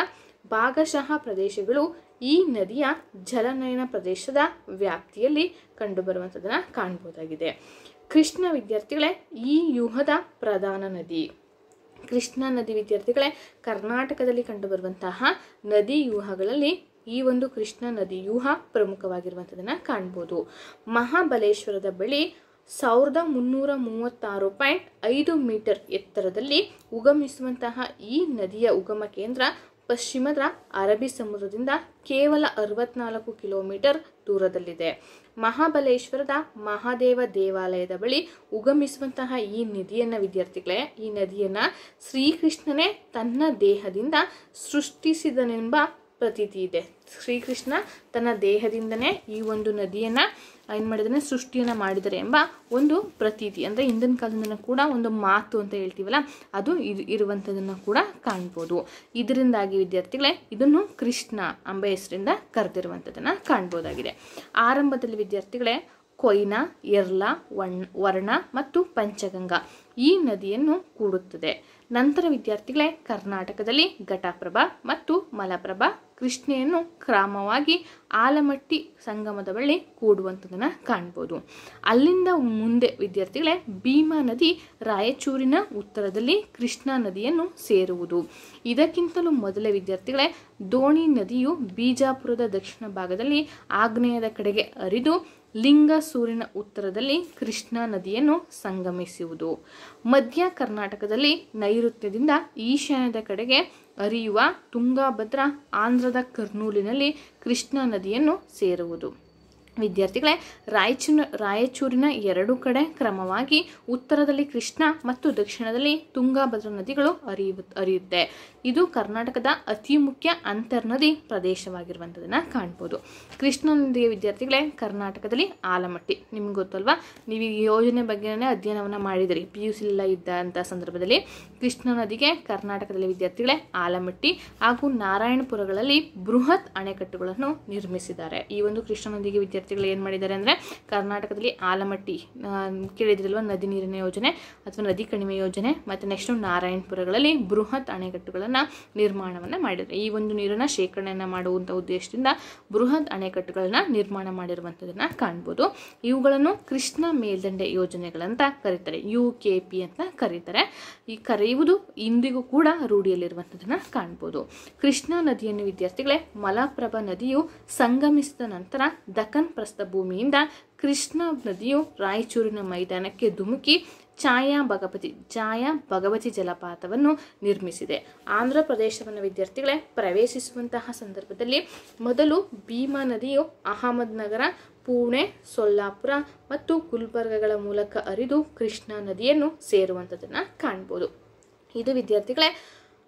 ಭಾಗಶಃ ಪ್ರದೇಶಗಳು ಈ ನದಿಯ ಜಲನಯನ ಪ್ರದೇಶದ ವ್ಯಾಪ್ತಿಯಲ್ಲಿ ಕಂಡುಬರುವಂಥದ್ದನ್ನು ಕಾಣ್ಬೋದಾಗಿದೆ ಕೃಷ್ಣ ವಿದ್ಯಾರ್ಥಿಗಳೇ ಈ ವ್ಯೂಹದ ಪ್ರಧಾನ ನದಿ ಕೃಷ್ಣಾ ನದಿ ವಿದ್ಯಾರ್ಥಿಗಳೇ ಕರ್ನಾಟಕದಲ್ಲಿ ಕಂಡುಬರುವಂತಹ ನದಿ ವ್ಯೂಹಗಳಲ್ಲಿ ಈ ಒಂದು ಕೃಷ್ಣಾ ನದಿ ವ್ಯೂಹ ಪ್ರಮುಖವಾಗಿರುವಂಥದ್ದನ್ನು ಕಾಣ್ಬೋದು ಮಹಾಬಲೇಶ್ವರದ ಬಳಿ ಸಾವಿರದ ಮುನ್ನೂರ ಮೂವತ್ತಾರು ಪಾಯಿಂಟ್ ಐದು ಮೀಟರ್ ಎತ್ತರದಲ್ಲಿ ಉಗಮಿಸುವಂತಹ ಈ ನದಿಯ ಉಗಮ ಕೇಂದ್ರ ಪಶ್ಚಿಮದ ಅರಬ್ಬಿ ಸಮುದ್ರದಿಂದ ಕೇವಲ ಅರವತ್ನಾಲ್ಕು ಕಿಲೋಮೀಟರ್ ದೂರದಲ್ಲಿದೆ ಮಹಾಬಲೇಶ್ವರದ ಮಹಾದೇವ ದೇವಾಲಯದ ಬಳಿ ಉಗಮಿಸುವಂತಹ ಈ ನದಿಯನ್ನು ವಿದ್ಯಾರ್ಥಿಗಳೇ ಈ ನದಿಯನ್ನು ಶ್ರೀಕೃಷ್ಣನೇ ತನ್ನ ದೇಹದಿಂದ ಸೃಷ್ಟಿಸಿದನೆಂಬ ಪ್ರತೀತಿ ಇದೆ ಶ್ರೀಕೃಷ್ಣ ತನ್ನ ದೇಹದಿಂದನೇ ಈ ಒಂದು ನದಿಯನ್ನು ಏನು ಮಾಡಿದಾನೆ ಸೃಷ್ಟಿಯನ್ನು ಮಾಡಿದರೆ ಎಂಬ ಒಂದು ಪ್ರತೀತಿ ಅಂದರೆ ಹಿಂದಿನ ಕಾಲದಿಂದ ಕೂಡ ಒಂದು ಮಾತು ಅಂತ ಹೇಳ್ತೀವಲ್ಲ ಅದು ಇರು ಇರುವಂಥದ್ದನ್ನು ಕೂಡ ಕಾಣ್ಬೋದು ಇದರಿಂದಾಗಿ ವಿದ್ಯಾರ್ಥಿಗಳೇ ಇದನ್ನು ಕೃಷ್ಣ ಎಂಬ ಹೆಸರಿಂದ ಕರೆದಿರುವಂಥದ್ದನ್ನು ಕಾಣ್ಬೋದಾಗಿದೆ ಆರಂಭದಲ್ಲಿ ವಿದ್ಯಾರ್ಥಿಗಳೇ ಕೊಯ್ನಾ ಎರ್ಲ ವಣ್ ವರ್ಣ ಮತ್ತು ಪಂಚಗಂಗಾ ಈ ನದಿಯನ್ನು ಕೂಡುತ್ತದೆ ನಂತರ ವಿದ್ಯಾರ್ಥಿಗಳೇ ಕರ್ನಾಟಕದಲ್ಲಿ ಘಟಪ್ರಭಾ ಮತ್ತು ಮಲಪ್ರಭಾ ಕೃಷ್ಣೆಯನ್ನು ಕ್ರಮವಾಗಿ ಆಲಮಟ್ಟಿ ಸಂಗಮದ ಬಳಿ ಕೂಡುವಂಥದ್ದನ್ನು ಕಾಣ್ಬೋದು ಅಲ್ಲಿಂದ ಮುಂದೆ ವಿದ್ಯಾರ್ಥಿಗಳೇ ಭೀಮಾ ನದಿ ರಾಯಚೂರಿನ ಉತ್ತರದಲ್ಲಿ ಕೃಷ್ಣಾ ನದಿಯನ್ನು ಸೇರುವುದು ಇದಕ್ಕಿಂತಲೂ ಮೊದಲೇ ವಿದ್ಯಾರ್ಥಿಗಳೇ ದೋಣಿ ನದಿಯು ಬಿಜಾಪುರದ ದಕ್ಷಿಣ ಭಾಗದಲ್ಲಿ ಆಗ್ನೇಯದ ಕಡೆಗೆ ಹರಿದು ಲಿಂಗಸೂರಿನ ಉತ್ತರದಲ್ಲಿ ಕೃಷ್ಣಾ ನದಿಯನ್ನು ಸಂಗಮಿಸುವುದು ಮಧ್ಯ ಕರ್ನಾಟಕದಲ್ಲಿ ನೈಋತ್ಯದಿಂದ ಈಶಾನ್ಯದ ಕಡೆಗೆ ಹರಿಯುವ ತುಂಗಾಭದ್ರಾ ಆಂಧ್ರದ ಕರ್ನೂಲಿನಲ್ಲಿ ಕೃಷ್ಣಾ ನದಿಯನ್ನು ಸೇರುವುದು ವಿದ್ಯಾರ್ಥಿಗಳೇ ರಾಯಚೂರಿನ ರಾಯಚೂರಿನ ಎರಡು ಕಡೆ ಕ್ರಮವಾಗಿ ಉತ್ತರದಲ್ಲಿ ಕೃಷ್ಣ ಮತ್ತು ದಕ್ಷಿಣದಲ್ಲಿ ತುಂಗಾಭದ್ರಾ ನದಿಗಳು ಹರಿಯು ಹರಿಯುತ್ತೆ ಇದು ಕರ್ನಾಟಕದ ಅತಿ ಮುಖ್ಯ ಅಂತರ್ನದಿ ಪ್ರದೇಶವಾಗಿರುವಂಥದ್ದನ್ನು ಕಾಣ್ಬೋದು ಕೃಷ್ಣ ನದಿಯ ವಿದ್ಯಾರ್ಥಿಗಳೇ ಕರ್ನಾಟಕದಲ್ಲಿ ಆಲಮಟ್ಟಿ ನಿಮ್ಗೆ ಗೊತ್ತಲ್ವಾ ನೀವು ಈ ಯೋಜನೆ ಬಗ್ಗೆನೇ ಅಧ್ಯಯನವನ್ನು ಮಾಡಿದಿರಿ ಪಿ ಯು ಸಿಲ್ಲ ಇದ್ದಂಥ ಸಂದರ್ಭದಲ್ಲಿ ಕೃಷ್ಣ ನದಿಗೆ ಕರ್ನಾಟಕದಲ್ಲಿ ವಿದ್ಯಾರ್ಥಿಗಳೇ ಆಲಮಟ್ಟಿ ಹಾಗೂ ನಾರಾಯಣಪುರಗಳಲ್ಲಿ ಬೃಹತ್ ಅಣೆಕಟ್ಟುಗಳನ್ನು ನಿರ್ಮಿಸಿದ್ದಾರೆ ಈ ಒಂದು ಕೃಷ್ಣ ನದಿಗೆ ವಿದ್ಯಾರ್ಥಿಗಳು ಏನು ಮಾಡಿದ್ದಾರೆ ಅಂದರೆ ಕರ್ನಾಟಕದಲ್ಲಿ ಆಲಮಟ್ಟಿ ಆ, ಕೇಳಿದ್ರಲ್ವ ನದಿ ನೀರಿನ ಯೋಜನೆ ಅಥವಾ ನದಿ ಕಣಿವೆ ಯೋಜನೆ ಮತ್ತು ನೆಕ್ಸ್ಟು ನಾರಾಯಣಪುರಗಳಲ್ಲಿ ಬೃಹತ್ ಅಣೆಕಟ್ಟುಗಳನ್ನು ನಿರ್ಮಾಣವನ್ನು ಮಾಡಿದ್ದಾರೆ ಈ ಒಂದು ನೀರನ್ನು ಶೇಖರಣೆಯನ್ನು ಮಾಡುವಂಥ ಉದ್ದೇಶದಿಂದ ಬೃಹತ್ ಅಣೆಕಟ್ಟುಗಳನ್ನು ನಿರ್ಮಾಣ ಮಾಡಿರುವಂಥದ್ದನ್ನು ಕಾಣ್ಬೋದು ಇವುಗಳನ್ನು ಕೃಷ್ಣ ಮೇಲ್ದಂಡೆ ಯೋಜನೆಗಳಂತ ಕರೀತಾರೆ ಯು ಕೆ ಪಿ ಅಂತ ಕರೀತಾರೆ ಈ ಕರೆಯುವುದು ಇಂದಿಗೂ ಕೂಡ ರೂಢಿಯಲ್ಲಿರುವಂಥದ್ದನ್ನು ಕಾಣ್ಬೋದು ಕೃಷ್ಣಾ ನದಿಯನ್ನು ವಿದ್ಯಾರ್ಥಿಗಳೇ ಮಲಪ್ರಭಾ ನದಿಯು ಸಂಗಮಿಸಿದ ನಂತರ ದಖನ್ ಪ್ರಸ್ಥಭೂಮಿಯಿಂದ ಕೃಷ್ಣ ನದಿಯು ರಾಯಚೂರಿನ ಮೈದಾನಕ್ಕೆ ಧುಮುಕಿ ಛಾಯಾ ಭಗವತಿ ಛಾಯಾ ಭಗವತಿ ಜಲಪಾತವನ್ನು ನಿರ್ಮಿಸಿದೆ ಆಂಧ್ರ ಪ್ರದೇಶವನ್ನು ವಿದ್ಯಾರ್ಥಿಗಳೇ ಪ್ರವೇಶಿಸುವಂತಹ ಸಂದರ್ಭದಲ್ಲಿ ಮೊದಲು ಭೀಮಾ ನದಿಯು ಅಹಮದ್ನಗರ ಪುಣೆ ಸೊಲ್ಲಾಪುರ ಮತ್ತು ಗುಲ್ಬರ್ಗಗಳ ಮೂಲಕ ಹರಿದು ಕೃಷ್ಣಾ ನದಿಯನ್ನು ಸೇರುವಂಥದ್ದನ್ನು ಕಾಣ್ಬೋದು ಇದು ವಿದ್ಯಾರ್ಥಿಗಳೇ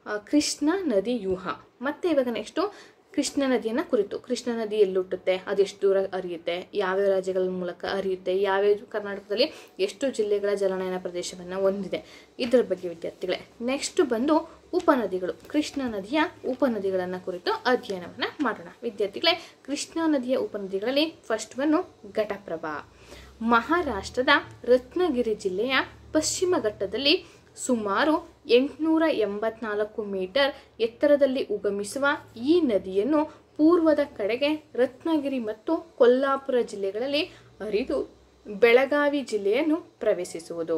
ಆ, ಕೃಷ್ಣ ನದಿ ವ್ಯೂಹ ಮತ್ತೆ ಇವಾಗ ನೆಕ್ಸ್ಟು ಕೃಷ್ಣ ನದಿಯನ್ನು ಕುರಿತು ಕೃಷ್ಣ ನದಿ ಎಲ್ಲಿ ಹುಟ್ಟುತ್ತೆ ಅದೆಷ್ಟು ದೂರ ಹರಿಯುತ್ತೆ ಯಾವ್ಯಾವ ರಾಜ್ಯಗಳ ಮೂಲಕ ಹರಿಯುತ್ತೆ ಯಾವ್ಯಾವ ಕರ್ನಾಟಕದಲ್ಲಿ ಎಷ್ಟು ಜಿಲ್ಲೆಗಳ ಜಲನಯನ ಪ್ರದೇಶವನ್ನು ಹೊಂದಿದೆ ಇದರ ಬಗ್ಗೆ ವಿದ್ಯಾರ್ಥಿಗಳೇ ನೆಕ್ಸ್ಟ್ ಬಂದು ಉಪನದಿಗಳು ಕೃಷ್ಣ ನದಿಯ ಉಪನದಿಗಳನ್ನು ಕುರಿತು ಅಧ್ಯಯನವನ್ನು ಮಾಡೋಣ ವಿದ್ಯಾರ್ಥಿಗಳೇ ಕೃಷ್ಣ ನದಿಯ ಉಪನದಿಗಳಲ್ಲಿ ಫಸ್ಟ್ ಒಂದು ಘಟಪ್ರಭಾ ಮಹಾರಾಷ್ಟ್ರದ ರತ್ನಗಿರಿ ಜಿಲ್ಲೆಯ ಪಶ್ಚಿಮ ಘಟ್ಟದಲ್ಲಿ ಸುಮಾರು ಎಂಟುನೂರ ಎಂಬತ್ನಾಲ್ಕು ಮೀಟರ್ ಎತ್ತರದಲ್ಲಿ ಉಗಮಿಸುವ ಈ ನದಿಯನ್ನು ಪೂರ್ವದ ಕಡೆಗೆ ರತ್ನಗಿರಿ ಮತ್ತು ಕೊಲ್ಲಾಪುರ ಜಿಲ್ಲೆಗಳಲ್ಲಿ ಹರಿದು ಬೆಳಗಾವಿ ಜಿಲ್ಲೆಯನ್ನು ಪ್ರವೇಶಿಸುವುದು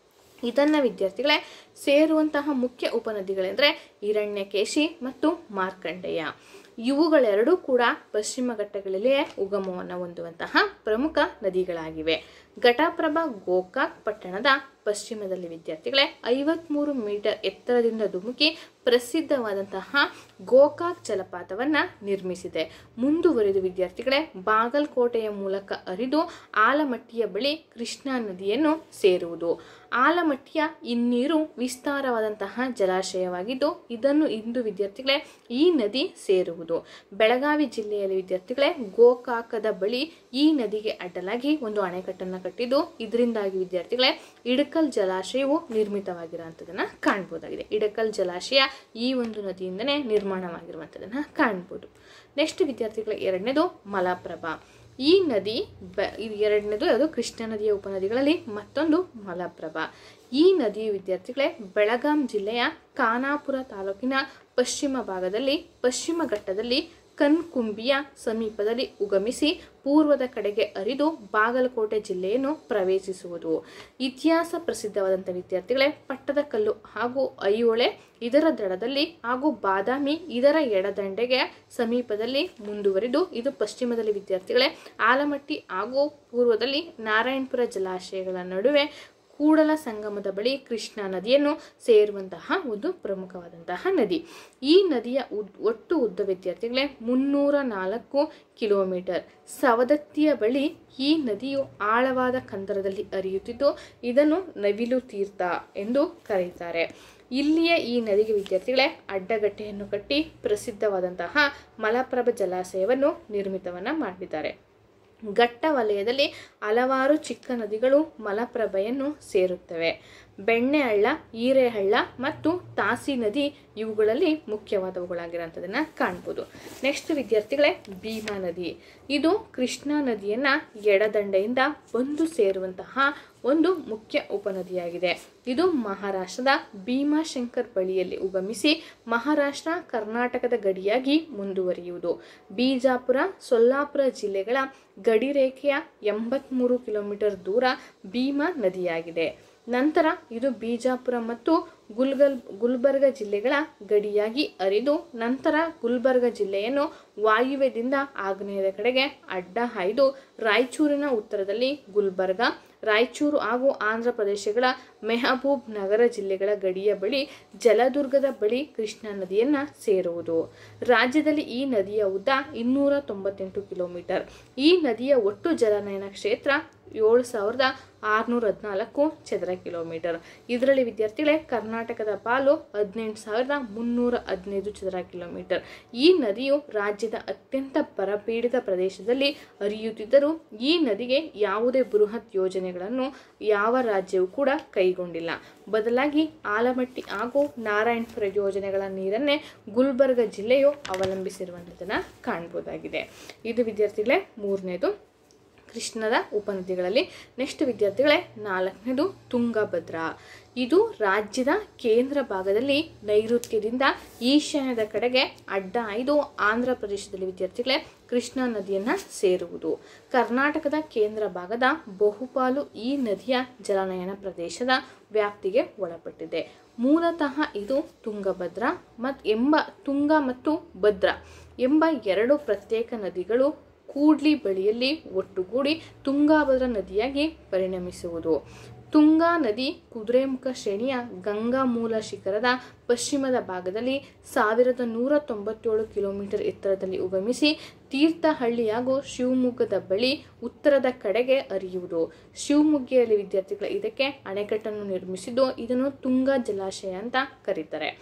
ಇದನ್ನು ವಿದ್ಯಾರ್ಥಿಗಳೇ ಸೇರುವಂತಹ ಮುಖ್ಯ ಉಪನದಿಗಳೆಂದರೆ ಹಿರಣ್ಯಕೇಶಿ ಮತ್ತು ಮಾರ್ಕಂಡೇಯ ಇವುಗಳೆರಡೂ ಕೂಡ ಪಶ್ಚಿಮ ಘಟ್ಟಗಳಲ್ಲಿಯೇ ಉಗಮವನ್ನು ಹೊಂದುವಂತಹ ಪ್ರಮುಖ ನದಿಗಳಾಗಿವೆ ಘಟಪ್ರಭಾ ಗೋಕಾಕ್ ಪಟ್ಟಣದ ಪಶ್ಚಿಮದಲ್ಲಿ ವಿದ್ಯಾರ್ಥಿಗಳೇ ಐವತ್ಮೂರು ಮೀಟರ್ ಎತ್ತರದಿಂದ ಧುಮುಕಿ ಪ್ರಸಿದ್ಧವಾದಂತಹ ಗೋಕಾಕ್ ಜಲಪಾತವನ್ನು ನಿರ್ಮಿಸಿದೆ ಮುಂದುವರಿದು ವಿದ್ಯಾರ್ಥಿಗಳೇ ಬಾಗಲಕೋಟೆಯ ಮೂಲಕ ಹರಿದು ಆಲಮಟ್ಟಿಯ ಬಳಿ ಕೃಷ್ಣಾ ನದಿಯನ್ನು ಸೇರುವುದು ಆಲಮಟ್ಟಿಯ ಇನ್ನೀರು ವಿಸ್ತಾರವಾದಂತಹ ಜಲಾಶಯವಾಗಿದ್ದು ಇದನ್ನು ಇಂದು ವಿದ್ಯಾರ್ಥಿಗಳೇ ಈ ನದಿ ಸೇರುವುದು ಬೆಳಗಾವಿ ಜಿಲ್ಲೆಯಲ್ಲಿ ವಿದ್ಯಾರ್ಥಿಗಳೇ ಗೋಕಾಕದ ಬಳಿ ಈ ನದಿಗೆ ಅಡ್ಡಲಾಗಿ ಒಂದು ಅಣೆಕಟ್ಟನ್ನು ಕಟ್ಟಿದ್ದು ಇದರಿಂದಾಗಿ ವಿದ್ಯಾರ್ಥಿಗಳೇ ಇಡಕಲ್ ಜಲಾಶಯವು ನಿರ್ಮಿತವಾಗಿರುವಂಥದ್ದನ್ನು ಕಾಣ್ಬೋದಾಗಿದೆ ಇಡಕಲ್ ಜಲಾಶಯ ಈ ಒಂದು ನದಿಯಿಂದನೇ ನಿರ್ಮಾಣವಾಗಿರುವಂಥದ್ದನ್ನು ಕಾಣ್ಬೋದು ನೆಕ್ಸ್ಟ್ ವಿದ್ಯಾರ್ಥಿಗಳ ಎರಡನೇದು ಮಲಪ್ರಭಾ ಈ ನದಿ ಬ ಇದು ಎರಡನೇದು ಅದು ಕೃಷ್ಣ ನದಿಯ ಉಪನದಿಗಳಲ್ಲಿ ಮತ್ತೊಂದು ಮಲಪ್ರಭಾ ಈ ನದಿಯು ವಿದ್ಯಾರ್ಥಿಗಳೇ ಬೆಳಗಾಂ ಜಿಲ್ಲೆಯ ಖಾನಾಪುರ ತಾಲೂಕಿನ ಪಶ್ಚಿಮ ಭಾಗದಲ್ಲಿ ಪಶ್ಚಿಮ ಘಟ್ಟದಲ್ಲಿ ಕನ್ಕುಂಬಿಯ ಸಮೀಪದಲ್ಲಿ ಉಗಮಿಸಿ ಪೂರ್ವದ ಕಡೆಗೆ ಹರಿದು ಬಾಗಲಕೋಟೆ ಜಿಲ್ಲೆಯನ್ನು ಪ್ರವೇಶಿಸುವುದು ಇತಿಹಾಸ ಪ್ರಸಿದ್ಧವಾದಂಥ ವಿದ್ಯಾರ್ಥಿಗಳೇ ಪಟ್ಟದಕಲ್ಲು ಹಾಗೂ ಐಹೊಳೆ ಇದರ ದಡದಲ್ಲಿ ಹಾಗೂ ಬಾದಾಮಿ ಇದರ ಎಡದಂಡೆಗೆ ಸಮೀಪದಲ್ಲಿ ಮುಂದುವರಿದು ಇದು ಪಶ್ಚಿಮದಲ್ಲಿ ವಿದ್ಯಾರ್ಥಿಗಳೇ ಆಲಮಟ್ಟಿ ಹಾಗೂ ಪೂರ್ವದಲ್ಲಿ ನಾರಾಯಣಪುರ ಜಲಾಶಯಗಳ ನಡುವೆ ಕೂಡಲ ಸಂಗಮದ ಬಳಿ ಕೃಷ್ಣಾ ನದಿಯನ್ನು ಸೇರುವಂತಹ ಒಂದು ಪ್ರಮುಖವಾದಂತಹ ನದಿ ಈ ನದಿಯ ಉದ್ ಒಟ್ಟು ಉದ್ದ ವಿದ್ಯಾರ್ಥಿಗಳೇ ಮುನ್ನೂರ ನಾಲ್ಕು ಕಿಲೋಮೀಟರ್ ಸವದತ್ತಿಯ ಬಳಿ ಈ ನದಿಯು ಆಳವಾದ ಕಂದರದಲ್ಲಿ ಹರಿಯುತ್ತಿದ್ದು ಇದನ್ನು ನವಿಲು ತೀರ್ಥ ಎಂದು ಕರೆಯುತ್ತಾರೆ ಇಲ್ಲಿಯ ಈ ನದಿಗೆ ವಿದ್ಯಾರ್ಥಿಗಳೇ ಅಡ್ಡಗಟ್ಟೆಯನ್ನು ಕಟ್ಟಿ ಪ್ರಸಿದ್ಧವಾದಂತಹ ಮಲಪ್ರಭಾ ಜಲಾಶಯವನ್ನು ನಿರ್ಮಿತವನ್ನು ಮಾಡಿದ್ದಾರೆ ಘಟ್ಟ ವಲಯದಲ್ಲಿ ಹಲವಾರು ಚಿಕ್ಕ ನದಿಗಳು ಮಲಪ್ರಭೆಯನ್ನು ಸೇರುತ್ತವೆ ಬೆಣ್ಣೆಹಳ್ಳ ಹೀರೆಹಳ್ಳ ಮತ್ತು ತಾಸಿ ನದಿ ಇವುಗಳಲ್ಲಿ ಮುಖ್ಯವಾದವುಗಳಾಗಿರೋಂಥದ್ದನ್ನು ಕಾಣ್ಬೋದು ನೆಕ್ಸ್ಟ್ ವಿದ್ಯಾರ್ಥಿಗಳೇ ಭೀಮಾ ನದಿ ಇದು ಕೃಷ್ಣಾ ನದಿಯನ್ನು ಎಡದಂಡೆಯಿಂದ ಬಂದು ಸೇರುವಂತಹ ಒಂದು ಮುಖ್ಯ ಉಪನದಿಯಾಗಿದೆ ಇದು ಮಹಾರಾಷ್ಟ್ರದ ಭೀಮಾಶಂಕರ್ ಬಳಿಯಲ್ಲಿ ಉಗಮಿಸಿ ಮಹಾರಾಷ್ಟ್ರ ಕರ್ನಾಟಕದ ಗಡಿಯಾಗಿ ಮುಂದುವರಿಯುವುದು ಬಿಜಾಪುರ ಸೊಲ್ಲಾಪುರ ಜಿಲ್ಲೆಗಳ ಗಡಿರೇಖೆಯ ಎಂಬತ್ತ್ಮೂರು ಕಿಲೋಮೀಟರ್ ದೂರ ಭೀಮಾ ನದಿಯಾಗಿದೆ ನಂತರ ಇದು ಬಿಜಾಪುರ ಮತ್ತು ಗುಲ್ಗಲ್ ಗುಲ್ಬರ್ಗ ಜಿಲ್ಲೆಗಳ ಗಡಿಯಾಗಿ ಹರಿದು ನಂತರ ಗುಲ್ಬರ್ಗ ಜಿಲ್ಲೆಯನ್ನು ವಾಯುವ್ಯದಿಂದ ಆಗ್ನೇಯದ ಕಡೆಗೆ ಅಡ್ಡ ಹಾಯ್ದು ರಾಯಚೂರಿನ ಉತ್ತರದಲ್ಲಿ ಗುಲ್ಬರ್ಗ ರಾಯಚೂರು ಹಾಗೂ ಆಂಧ್ರ ಪ್ರದೇಶಗಳ ಮೆಹಬೂಬ್ ನಗರ ಜಿಲ್ಲೆಗಳ ಗಡಿಯ ಬಳಿ ಜಲದುರ್ಗದ ಬಳಿ ಕೃಷ್ಣಾ ನದಿಯನ್ನು ಸೇರುವುದು ರಾಜ್ಯದಲ್ಲಿ ಈ ನದಿಯ ಉದ್ದ ಇನ್ನೂರ ತೊಂಬತ್ತೆಂಟು ಕಿಲೋಮೀಟರ್ ಈ ನದಿಯ ಒಟ್ಟು ಜಲನಯನ ಕ್ಷೇತ್ರ ಏಳು ಸಾವಿರದ ಆರುನೂರ ಹದಿನಾಲ್ಕು ಚದರ ಕಿಲೋಮೀಟರ್ ಇದರಲ್ಲಿ ವಿದ್ಯಾರ್ಥಿಗಳೇ ಕರ್ನಾಟಕದ ಪಾಲು ಹದಿನೆಂಟು ಸಾವಿರದ ಮುನ್ನೂರ ಹದಿನೈದು ಚದರ ಕಿಲೋಮೀಟರ್ ಈ ನದಿಯು ರಾಜ್ಯದ ಅತ್ಯಂತ ಬರಪೀಡಿತ ಪ್ರದೇಶದಲ್ಲಿ ಹರಿಯುತ್ತಿದ್ದರೂ ಈ ನದಿಗೆ ಯಾವುದೇ ಬೃಹತ್ ಯೋಜನೆಗಳನ್ನು ಯಾವ ರಾಜ್ಯವೂ ಕೂಡ ಕೈಗೊಂಡಿಲ್ಲ ಬದಲಾಗಿ ಆಲಮಟ್ಟಿ ಹಾಗೂ ನಾರಾಯಣಪುರ ಯೋಜನೆಗಳ ನೀರನ್ನೇ ಗುಲ್ಬರ್ಗ ಜಿಲ್ಲೆಯು ಅವಲಂಬಿಸಿರುವಂಥದ್ದನ್ನು ಕಾಣ್ಬೋದಾಗಿದೆ ಇದು ವಿದ್ಯಾರ್ಥಿಗಳೇ ಮೂರನೇದು ಕೃಷ್ಣದ ಉಪನದಿಗಳಲ್ಲಿ ನೆಕ್ಸ್ಟ್ ವಿದ್ಯಾರ್ಥಿಗಳೇ ನಾಲ್ಕನೇದು ತುಂಗಭದ್ರಾ ಇದು ರಾಜ್ಯದ ಕೇಂದ್ರ ಭಾಗದಲ್ಲಿ ನೈಋತ್ಯದಿಂದ ಈಶಾನ್ಯದ ಕಡೆಗೆ ಅಡ್ಡ ಆಯ್ದು ಆಂಧ್ರ ಪ್ರದೇಶದಲ್ಲಿ ವಿದ್ಯಾರ್ಥಿಗಳೇ ಕೃಷ್ಣಾ ನದಿಯನ್ನು ಸೇರುವುದು ಕರ್ನಾಟಕದ ಕೇಂದ್ರ ಭಾಗದ ಬಹುಪಾಲು ಈ ನದಿಯ ಜಲನಯನ ಪ್ರದೇಶದ ವ್ಯಾಪ್ತಿಗೆ ಒಳಪಟ್ಟಿದೆ ಮೂಲತಃ ಇದು ತುಂಗಭದ್ರಾ ಮತ್ತು ಎಂಬ ತುಂಗ ಮತ್ತು ಭದ್ರಾ ಎಂಬ ಎರಡು ಪ್ರತ್ಯೇಕ ನದಿಗಳು ಕೂಡ್ಲಿ ಬಳಿಯಲ್ಲಿ ಒಟ್ಟುಗೂಡಿ ತುಂಗಾಭದ್ರಾ ನದಿಯಾಗಿ ಪರಿಣಮಿಸುವುದು ತುಂಗಾ ನದಿ ಕುದುರೆಮುಖ ಶ್ರೇಣಿಯ ಗಂಗಾ ಮೂಲ ಶಿಖರದ ಪಶ್ಚಿಮದ ಭಾಗದಲ್ಲಿ ಸಾವಿರದ ನೂರ ತೊಂಬತ್ತೇಳು ಕಿಲೋಮೀಟರ್ ಎತ್ತರದಲ್ಲಿ ಉಗಮಿಸಿ ತೀರ್ಥಹಳ್ಳಿ ಹಾಗೂ ಶಿವಮೊಗ್ಗದ ಬಳಿ ಉತ್ತರದ ಕಡೆಗೆ ಹರಿಯುವುದು ಶಿವಮೊಗ್ಗೆಯಲ್ಲಿ ವಿದ್ಯಾರ್ಥಿಗಳು ಇದಕ್ಕೆ ಅಣೆಕಟ್ಟನ್ನು ನಿರ್ಮಿಸಿದ್ದು ಇದನ್ನು ತುಂಗಾ ಜಲಾಶಯ ಅಂತ ಕರೀತಾರೆ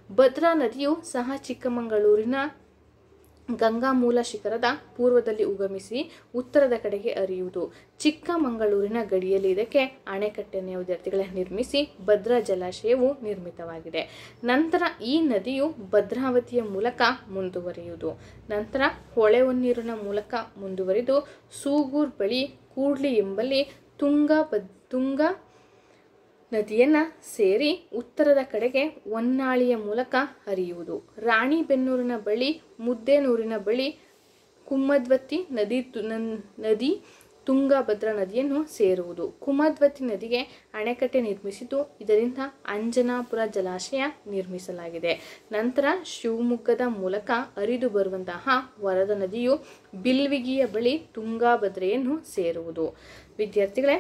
ಭದ್ರಾ ನದಿಯು ಸಹ ಚಿಕ್ಕಮಗಳೂರಿನ ಗಂಗಾ ಮೂಲ ಶಿಖರದ ಪೂರ್ವದಲ್ಲಿ ಉಗಮಿಸಿ ಉತ್ತರದ ಕಡೆಗೆ ಹರಿಯುವುದು ಚಿಕ್ಕಮಗಳೂರಿನ ಗಡಿಯಲ್ಲಿ ಇದಕ್ಕೆ ಅಣೆಕಟ್ಟೆಯನ್ನು ವಿದ್ಯಾರ್ಥಿಗಳೇ ನಿರ್ಮಿಸಿ ಭದ್ರಾ ಜಲಾಶಯವು ನಿರ್ಮಿತವಾಗಿದೆ ನಂತರ ಈ ನದಿಯು ಭದ್ರಾವತಿಯ ಮೂಲಕ ಮುಂದುವರಿಯುವುದು ನಂತರ ಹೊಳೆ ಹೊನ್ನೀರಿನ ಮೂಲಕ ಮುಂದುವರಿದು ಸೂಗೂರ್ ಬಳಿ ಕೂಡ್ಲಿ ಎಂಬಲ್ಲಿ ತುಂಗ ಬದ್ ತುಂಗ ನದಿಯನ್ನು ಸೇರಿ ಉತ್ತರದ ಕಡೆಗೆ ಹೊನ್ನಾಳಿಯ ಮೂಲಕ ಹರಿಯುವುದು ರಾಣಿಬೆನ್ನೂರಿನ ಬಳಿ ಮುದ್ದೇನೂರಿನ ಬಳಿ ಕುಮ್ಮದ್ವತಿ ನದಿ ತು- ನನ್- ನದಿ ತುಂಗಭದ್ರಾ ನದಿಯನ್ನು ಸೇರುವುದು ಕುಮದ್ವತಿ ನದಿಗೆ ಅಣೆಕಟ್ಟೆ ನಿರ್ಮಿಸಿದ್ದು ಇದರಿಂದ ಅಂಜನಾಪುರ ಜಲಾಶಯ ನಿರ್ಮಿಸಲಾಗಿದೆ ನಂತರ ಶಿವಮೊಗ್ಗದ ಮೂಲಕ ಹರಿದು ಬರುವಂತಹ ವರದ ನದಿಯು ಬಿಲ್ವಿಗಿಯ ಬಳಿ ತುಂಗಾಭದ್ರೆಯನ್ನು ಸೇರುವುದು ವಿದ್ಯಾರ್ಥಿಗಳೇ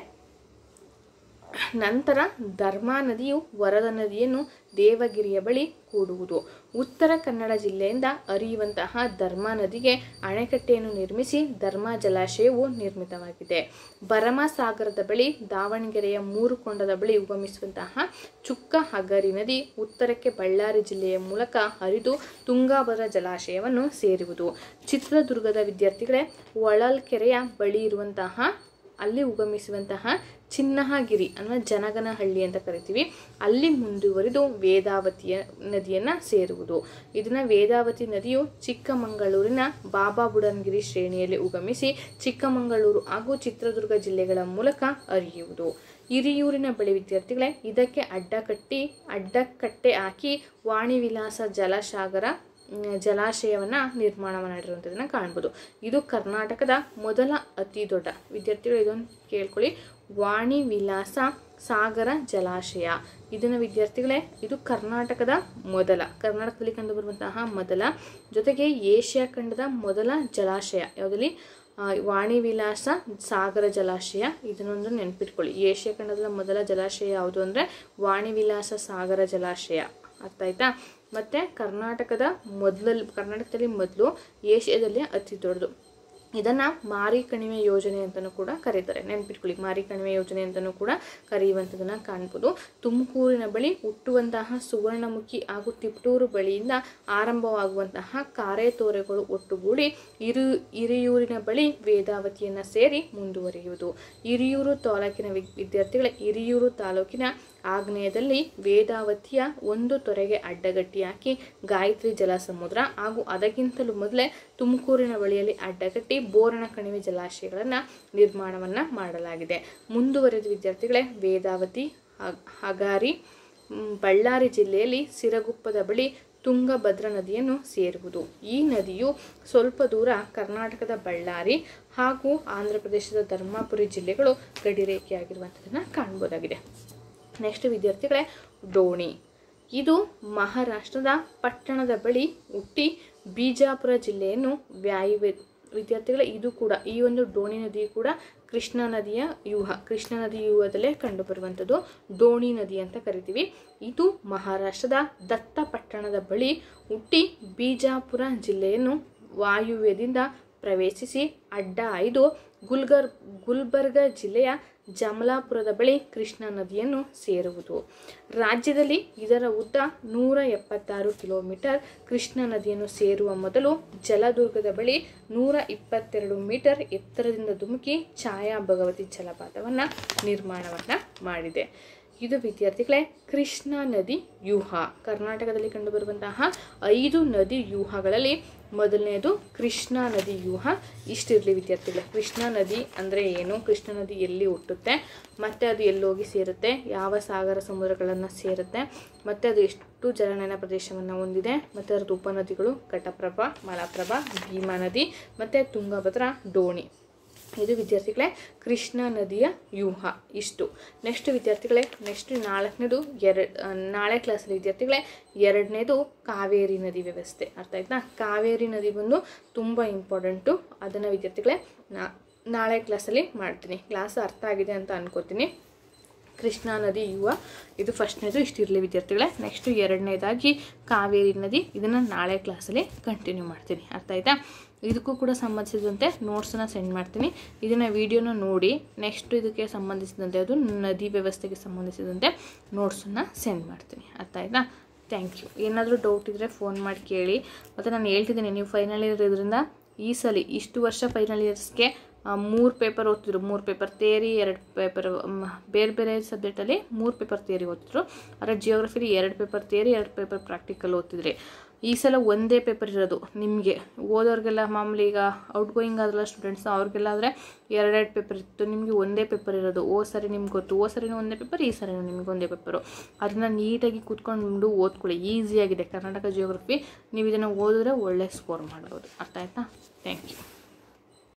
ನಂತರ ಧರ್ಮಾ ನದಿಯು ವರದ ನದಿಯನ್ನು ದೇವಗಿರಿಯ ಬಳಿ ಕೂಡುವುದು ಉತ್ತರ ಕನ್ನಡ ಜಿಲ್ಲೆಯಿಂದ ಹರಿಯುವಂತಹ ಧರ್ಮಾ ನದಿಗೆ ಅಣೆಕಟ್ಟೆಯನ್ನು ನಿರ್ಮಿಸಿ ಧರ್ಮಾ ಜಲಾಶಯವು ನಿರ್ಮಿತವಾಗಿದೆ ಭರಮಸಾಗರದ ಬಳಿ ದಾವಣಗೆರೆಯ ಮೂರು ಕೊಂಡದ ಬಳಿ ಉಗಮಿಸುವಂತಹ ಚುಕ್ಕ ಹಗರಿ ನದಿ ಉತ್ತರಕ್ಕೆ ಬಳ್ಳಾರಿ ಜಿಲ್ಲೆಯ ಮೂಲಕ ಹರಿದು ತುಂಗಾಭದ್ರಾ ಜಲಾಶಯವನ್ನು ಸೇರುವುದು ಚಿತ್ರದುರ್ಗದ ವಿದ್ಯಾರ್ಥಿಗಳೇ ಹೊಳಲ್ಕೆರೆಯ ಬಳಿ ಇರುವಂತಹ ಅಲ್ಲಿ ಉಗಮಿಸುವಂತಹ ಚಿನ್ನಹಗಿರಿ ಅಂದರೆ ಜನಗನಹಳ್ಳಿ ಅಂತ ಕರಿತೀವಿ ಅಲ್ಲಿ ಮುಂದುವರಿದು ವೇದಾವತಿಯ ನದಿಯನ್ನು ಸೇರುವುದು ಇದನ್ನು ವೇದಾವತಿ ನದಿಯು ಚಿಕ್ಕಮಗಳೂರಿನ ಬಾಬಾ ಬುಡನ್ಗಿರಿ ಶ್ರೇಣಿಯಲ್ಲಿ ಉಗಮಿಸಿ ಚಿಕ್ಕಮಗಳೂರು ಹಾಗೂ ಚಿತ್ರದುರ್ಗ ಜಿಲ್ಲೆಗಳ ಮೂಲಕ ಹರಿಯುವುದು ಹಿರಿಯೂರಿನ ಬಳಿ ವಿದ್ಯಾರ್ಥಿಗಳೇ ಇದಕ್ಕೆ ಅಡ್ಡಕಟ್ಟಿ ಅಡ್ಡಕಟ್ಟೆ ಹಾಕಿ ವಾಣಿವಿಲಾಸ ಜಲಸಾಗರ ಜಲಾಶಯವನ್ನು ನಿರ್ಮಾಣ ಮಾಡಿರುವಂಥದ್ದನ್ನು ಕಾಣ್ಬೋದು ಇದು ಕರ್ನಾಟಕದ ಮೊದಲ ಅತಿ ದೊಡ್ಡ ವಿದ್ಯಾರ್ಥಿಗಳು ಇದನ್ನು ಕೇಳ್ಕೊಳ್ಳಿ ವಾಣಿ ವಿಲಾಸ ಸಾಗರ ಜಲಾಶಯ ಇದನ್ನು ವಿದ್ಯಾರ್ಥಿಗಳೇ ಇದು ಕರ್ನಾಟಕದ ಮೊದಲ ಕರ್ನಾಟಕದಲ್ಲಿ ಕಂಡುಬರುವಂತಹ ಮೊದಲ ಜೊತೆಗೆ ಏಷ್ಯಾ ಖಂಡದ ಮೊದಲ ಜಲಾಶಯ ಯಾವುದಲ್ಲಿ ಆ, ವಾಣಿ ವಿಲಾಸ ಸಾಗರ ಜಲಾಶಯ ಇದನ್ನೊಂದು ನೆನ್ಪಿಟ್ಕೊಳ್ಳಿ ಏಷ್ಯಾ ಖಂಡದ ಮೊದಲ ಜಲಾಶಯ ಯಾವುದು ಅಂದರೆ ವಾಣಿ ವಿಲಾಸ ಸಾಗರ ಜಲಾಶಯ ಅರ್ಥ ಆಯ್ತಾ ಮತ್ತು ಕರ್ನಾಟಕದ ಮೊದಲಲ್ಲಿ ಕರ್ನಾಟಕದಲ್ಲಿ ಮೊದಲು ಏಷ್ಯಾದಲ್ಲಿ ಅತಿ ದೊಡ್ಡದು ಇದನ್ನು ಮಾರಿ ಕಣಿವೆ ಯೋಜನೆ ಅಂತಲೂ ಕೂಡ ಕರೀತಾರೆ ನೆನ್ಪಿಟ್ಕೊಳ್ಳಿ ಮಾರಿ ಕಣಿವೆ ಯೋಜನೆ ಅಂತಲೂ ಕೂಡ ಕರೆಯುವಂಥದ್ದನ್ನು ಕಾಣ್ಬೋದು ತುಮಕೂರಿನ ಬಳಿ ಹುಟ್ಟುವಂತಹ ಸುವರ್ಣಮುಖಿ ಹಾಗೂ ತಿಪ್ಟೂರು ಬಳಿಯಿಂದ ಆರಂಭವಾಗುವಂತಹ ಕಾರೆತೋರೆಗಳು ಒಟ್ಟುಗೂಡಿ ಇರು ಹಿರಿಯೂರಿನ ಬಳಿ ವೇದಾವತಿಯನ್ನು ಸೇರಿ ಮುಂದುವರಿಯುವುದು ಹಿರಿಯೂರು ತಾಲೂಕಿನ ವಿ- ವಿದ್ಯಾರ್ಥಿಗಳ ಹಿರಿಯೂರು ತಾಲೂಕಿನ ಆಗ್ನೇಯದಲ್ಲಿ ವೇದಾವತಿಯ ಒಂದು ತೊರೆಗೆ ಅಡ್ಡಗಟ್ಟಿ ಹಾಕಿ ಗಾಯತ್ರಿ ಜಲಸಮುದ್ರ ಹಾಗೂ ಅದಕ್ಕಿಂತಲೂ ಮೊದಲೇ ತುಮಕೂರಿನ ಬಳಿಯಲ್ಲಿ ಅಡ್ಡಗಟ್ಟಿ ಬೋರಣ ಕಣಿವೆ ಜಲಾಶಯಗಳನ್ನು ನಿರ್ಮಾಣವನ್ನು ಮಾಡಲಾಗಿದೆ ಮುಂದುವರೆದ ವಿದ್ಯಾರ್ಥಿಗಳೇ ವೇದಾವತಿ ಹ- ಹಗಾರಿ ಮ್, ಬಳ್ಳಾರಿ ಜಿಲ್ಲೆಯಲ್ಲಿ ಸಿರಗುಪ್ಪದ ಬಳಿ ತುಂಗಭದ್ರಾ ನದಿಯನ್ನು ಸೇರುವುದು ಈ ನದಿಯು ಸ್ವಲ್ಪ ದೂರ ಕರ್ನಾಟಕದ ಬಳ್ಳಾರಿ ಹಾಗೂ ಆಂಧ್ರ ಪ್ರದೇಶದ ಧರ್ಮಾಪುರಿ ಜಿಲ್ಲೆಗಳು ಗಡಿರೇಖೆಯಾಗಿರುವಂಥದ್ದನ್ನು ಕಾಣ್ಬೋದಾಗಿದೆ ನೆಕ್ಸ್ಟ್ ವಿದ್ಯಾರ್ಥಿಗಳೇ ಡೋಣಿ ಇದು ಮಹಾರಾಷ್ಟ್ರದ ಪಟ್ಟಣದ ಬಳಿ ಹುಟ್ಟಿ ಬಿಜಾಪುರ ಜಿಲ್ಲೆಯನ್ನು ವ್ಯಾಯುವೆ ವಿದ್ಯಾರ್ಥಿಗಳ ಇದು ಕೂಡ ಈ ಒಂದು ಡೋಣಿ ನದಿ ಕೂಡ ಕೃಷ್ಣಾ ನದಿಯ ವ್ಯೂಹ ಕೃಷ್ಣಾ ನದಿ ವ್ಯೂಹದಲ್ಲೇ ಕಂಡುಬರುವಂಥದ್ದು ಡೋಣಿ ನದಿ ಅಂತ ಕರಿತೀವಿ ಇದು ಮಹಾರಾಷ್ಟ್ರದ ದತ್ತ ಪಟ್ಟಣದ ಬಳಿ ಹುಟ್ಟಿ ಬಿಜಾಪುರ ಜಿಲ್ಲೆಯನ್ನು ವಾಯುವ್ಯದಿಂದ ಪ್ರವೇಶಿಸಿ ಅಡ್ಡ ಐದು ಗುಲ್ಗರ್ ಗುಲ್ಬರ್ಗ ಜಿಲ್ಲೆಯ ಜಮಲಾಪುರದ ಬಳಿ ಕೃಷ್ಣಾ ನದಿಯನ್ನು ಸೇರುವುದು ರಾಜ್ಯದಲ್ಲಿ ಇದರ ಉದ್ದ ನೂರ ಎಪ್ಪತ್ತಾರು ಕಿಲೋಮೀಟರ್ ಕೃಷ್ಣಾ ನದಿಯನ್ನು ಸೇರುವ ಮೊದಲು ಜಲದುರ್ಗದ ಬಳಿ ನೂರ ಇಪ್ಪತ್ತೆರಡು ಮೀಟರ್ ಎತ್ತರದಿಂದ ಧುಮುಕಿ ಛಾಯಾ ಭಗವತಿ ಜಲಪಾತವನ್ನು ನಿರ್ಮಾಣವನ್ನು ಮಾಡಿದೆ ಇದು ವಿದ್ಯಾರ್ಥಿಗಳೇ ಕೃಷ್ಣಾ ನದಿ ವ್ಯೂಹ ಕರ್ನಾಟಕದಲ್ಲಿ ಕಂಡುಬರುವಂತಹ ಐದು ನದಿ ವ್ಯೂಹಗಳಲ್ಲಿ ಮೊದಲನೆಯದು ಕೃಷ್ಣಾ ನದಿ ವ್ಯೂಹ ಇಷ್ಟಿರಲಿ ವಿದ್ಯಾರ್ಥಿಗಳೇ ಕೃಷ್ಣಾ ನದಿ ಅಂದರೆ ಏನು ಕೃಷ್ಣಾ ನದಿ ಎಲ್ಲಿ ಹುಟ್ಟುತ್ತೆ ಮತ್ತು ಅದು ಎಲ್ಲೋಗಿ ಸೇರುತ್ತೆ ಯಾವ ಸಾಗರ ಸಮುದ್ರಗಳನ್ನು ಸೇರುತ್ತೆ ಮತ್ತು ಅದು ಎಷ್ಟು ಜಲನಯನ ಪ್ರದೇಶವನ್ನು ಹೊಂದಿದೆ ಮತ್ತು ಅದರ ಉಪನದಿಗಳು ಘಟಪ್ರಭಾ ಮಲಪ್ರಭಾ ಭೀಮಾ ನದಿ ಮತ್ತು ತುಂಗಭದ್ರಾ ಡೋಣಿ ಇದು ವಿದ್ಯಾರ್ಥಿಗಳೇ ಕೃಷ್ಣಾ ನದಿಯ ವ್ಯೂಹ ಇಷ್ಟು ನೆಕ್ಸ್ಟ್ ವಿದ್ಯಾರ್ಥಿಗಳೇ ನೆಕ್ಸ್ಟ್ ನಾಲ್ಕನೇದು ಎರಡು ನಾಳೆ ಕ್ಲಾಸಲ್ಲಿ ವಿದ್ಯಾರ್ಥಿಗಳೇ ಎರಡನೇದು ಕಾವೇರಿ ನದಿ ವ್ಯವಸ್ಥೆ ಅರ್ಥ ಆಯ್ತಾ ಕಾವೇರಿ ನದಿ ಬಂದು ತುಂಬ ಇಂಪಾರ್ಟೆಂಟು ಅದನ್ನು ವಿದ್ಯಾರ್ಥಿಗಳೇ ನಾ ನಾಳೆ ಕ್ಲಾಸಲ್ಲಿ ಮಾಡ್ತೀನಿ ಕ್ಲಾಸ್ ಅರ್ಥ ಆಗಿದೆ ಅಂತ ಅನ್ಕೋತೀನಿ ಕೃಷ್ಣಾ ನದಿ ಯುವ ಇದು ಫಸ್ಟ್ನೇದು ಇಷ್ಟಿರಲಿ ವಿದ್ಯಾರ್ಥಿಗಳೇ ನೆಕ್ಸ್ಟು ಎರಡನೇದಾಗಿ ಕಾವೇರಿ ನದಿ ಇದನ್ನು ನಾಳೆ ಕ್ಲಾಸಲ್ಲಿ ಕಂಟಿನ್ಯೂ ಮಾಡ್ತೀನಿ ಅರ್ಥ ಆಯ್ತಾ ಇದಕ್ಕೂ ಕೂಡ ಸಂಬಂಧಿಸಿದಂತೆ ನೋಟ್ಸನ್ನು ಸೆಂಡ್ ಮಾಡ್ತೀನಿ ಇದನ್ನು ವಿಡಿಯೋನ ನೋಡಿ ನೆಕ್ಸ್ಟ್ ಇದಕ್ಕೆ ಸಂಬಂಧಿಸಿದಂತೆ ಅದು ನದಿ ವ್ಯವಸ್ಥೆಗೆ ಸಂಬಂಧಿಸಿದಂತೆ ನೋಟ್ಸನ್ನು ಸೆಂಡ್ ಮಾಡ್ತೀನಿ ಅರ್ಥ ಆಯ್ತಾ ಥ್ಯಾಂಕ್ ಯು ಏನಾದರೂ ಡೌಟ್ ಇದ್ದರೆ ಫೋನ್ ಮಾಡಿ ಕೇಳಿ ಮತ್ತು ನಾನು ಹೇಳ್ತಿದ್ದೀನಿ ನೀವು ಫೈನಲ್ ಇಯರ್ ಇದರಿಂದ ಈ ಸಲ ಇಷ್ಟು ವರ್ಷ ಫೈನಲ್ ಇಯರ್ಸ್ಗೆ ಮೂರು ಪೇಪರ್ ಓದ್ತಿದ್ರು ಮೂರು ಪೇಪರ್ ಥಿಯರಿ ಎರಡು ಪೇಪರ್ ಬೇರೆ ಬೇರೆ ಸಬ್ಜೆಕ್ಟಲ್ಲಿ ಮೂರು ಪೇಪರ್ ಥಿಯರಿ ಓದ್ತಿದ್ರು ಆದರೆ ಜಿಯೋಗ್ರಫಿಲಿ ಎರಡು ಪೇಪರ್ ಥಿಯರಿ ಎರಡು ಪೇಪರ್ ಪ್ರಾಕ್ಟಿಕಲ್ ಓದ್ತಿದ್ರಿ ಈ ಸಲ ಒಂದೇ ಪೇಪರ್ ಇರೋದು ನಿಮಗೆ ಓದೋರಿಗೆಲ್ಲ ಮಾಮೂಲಿ ಈಗ ಔಟ್ ಗೋಯಿಂಗ್ ಆದ್ರಲ್ಲ ಸ್ಟೂಡೆಂಟ್ಸ್ ಅವ್ರಿಗೆಲ್ಲ ಆದರೆ ಎರಡೆರಡು ಪೇಪರ್ ಇತ್ತು ನಿಮಗೆ ಒಂದೇ ಪೇಪರ್ ಇರೋದು ಓ ಸರಿ ನಿಮ್ಗೆ ಗೊತ್ತು ಓ ಸರಿನೂ ಒಂದೇ ಪೇಪರ್ ಈ ಸರಿನೂ ನಿಮ್ಗೆ ಒಂದೇ ಪೇಪರು ಅದನ್ನ ನೀಟಾಗಿ ಕೂತ್ಕೊಂಡು ಓದ್ಕೊಳ್ಳಿ ಈಸಿಯಾಗಿದೆ ಕರ್ನಾಟಕ ಜಿಯೋಗ್ರಫಿ ನೀವು ಇದನ್ನು ಓದಿದ್ರೆ ಒಳ್ಳೆ ಸ್ಕೋರ್ ಮಾಡ್ಬೋದು ಅರ್ಥ ಆಯ್ತಾ ಥ್ಯಾಂಕ್ ಯು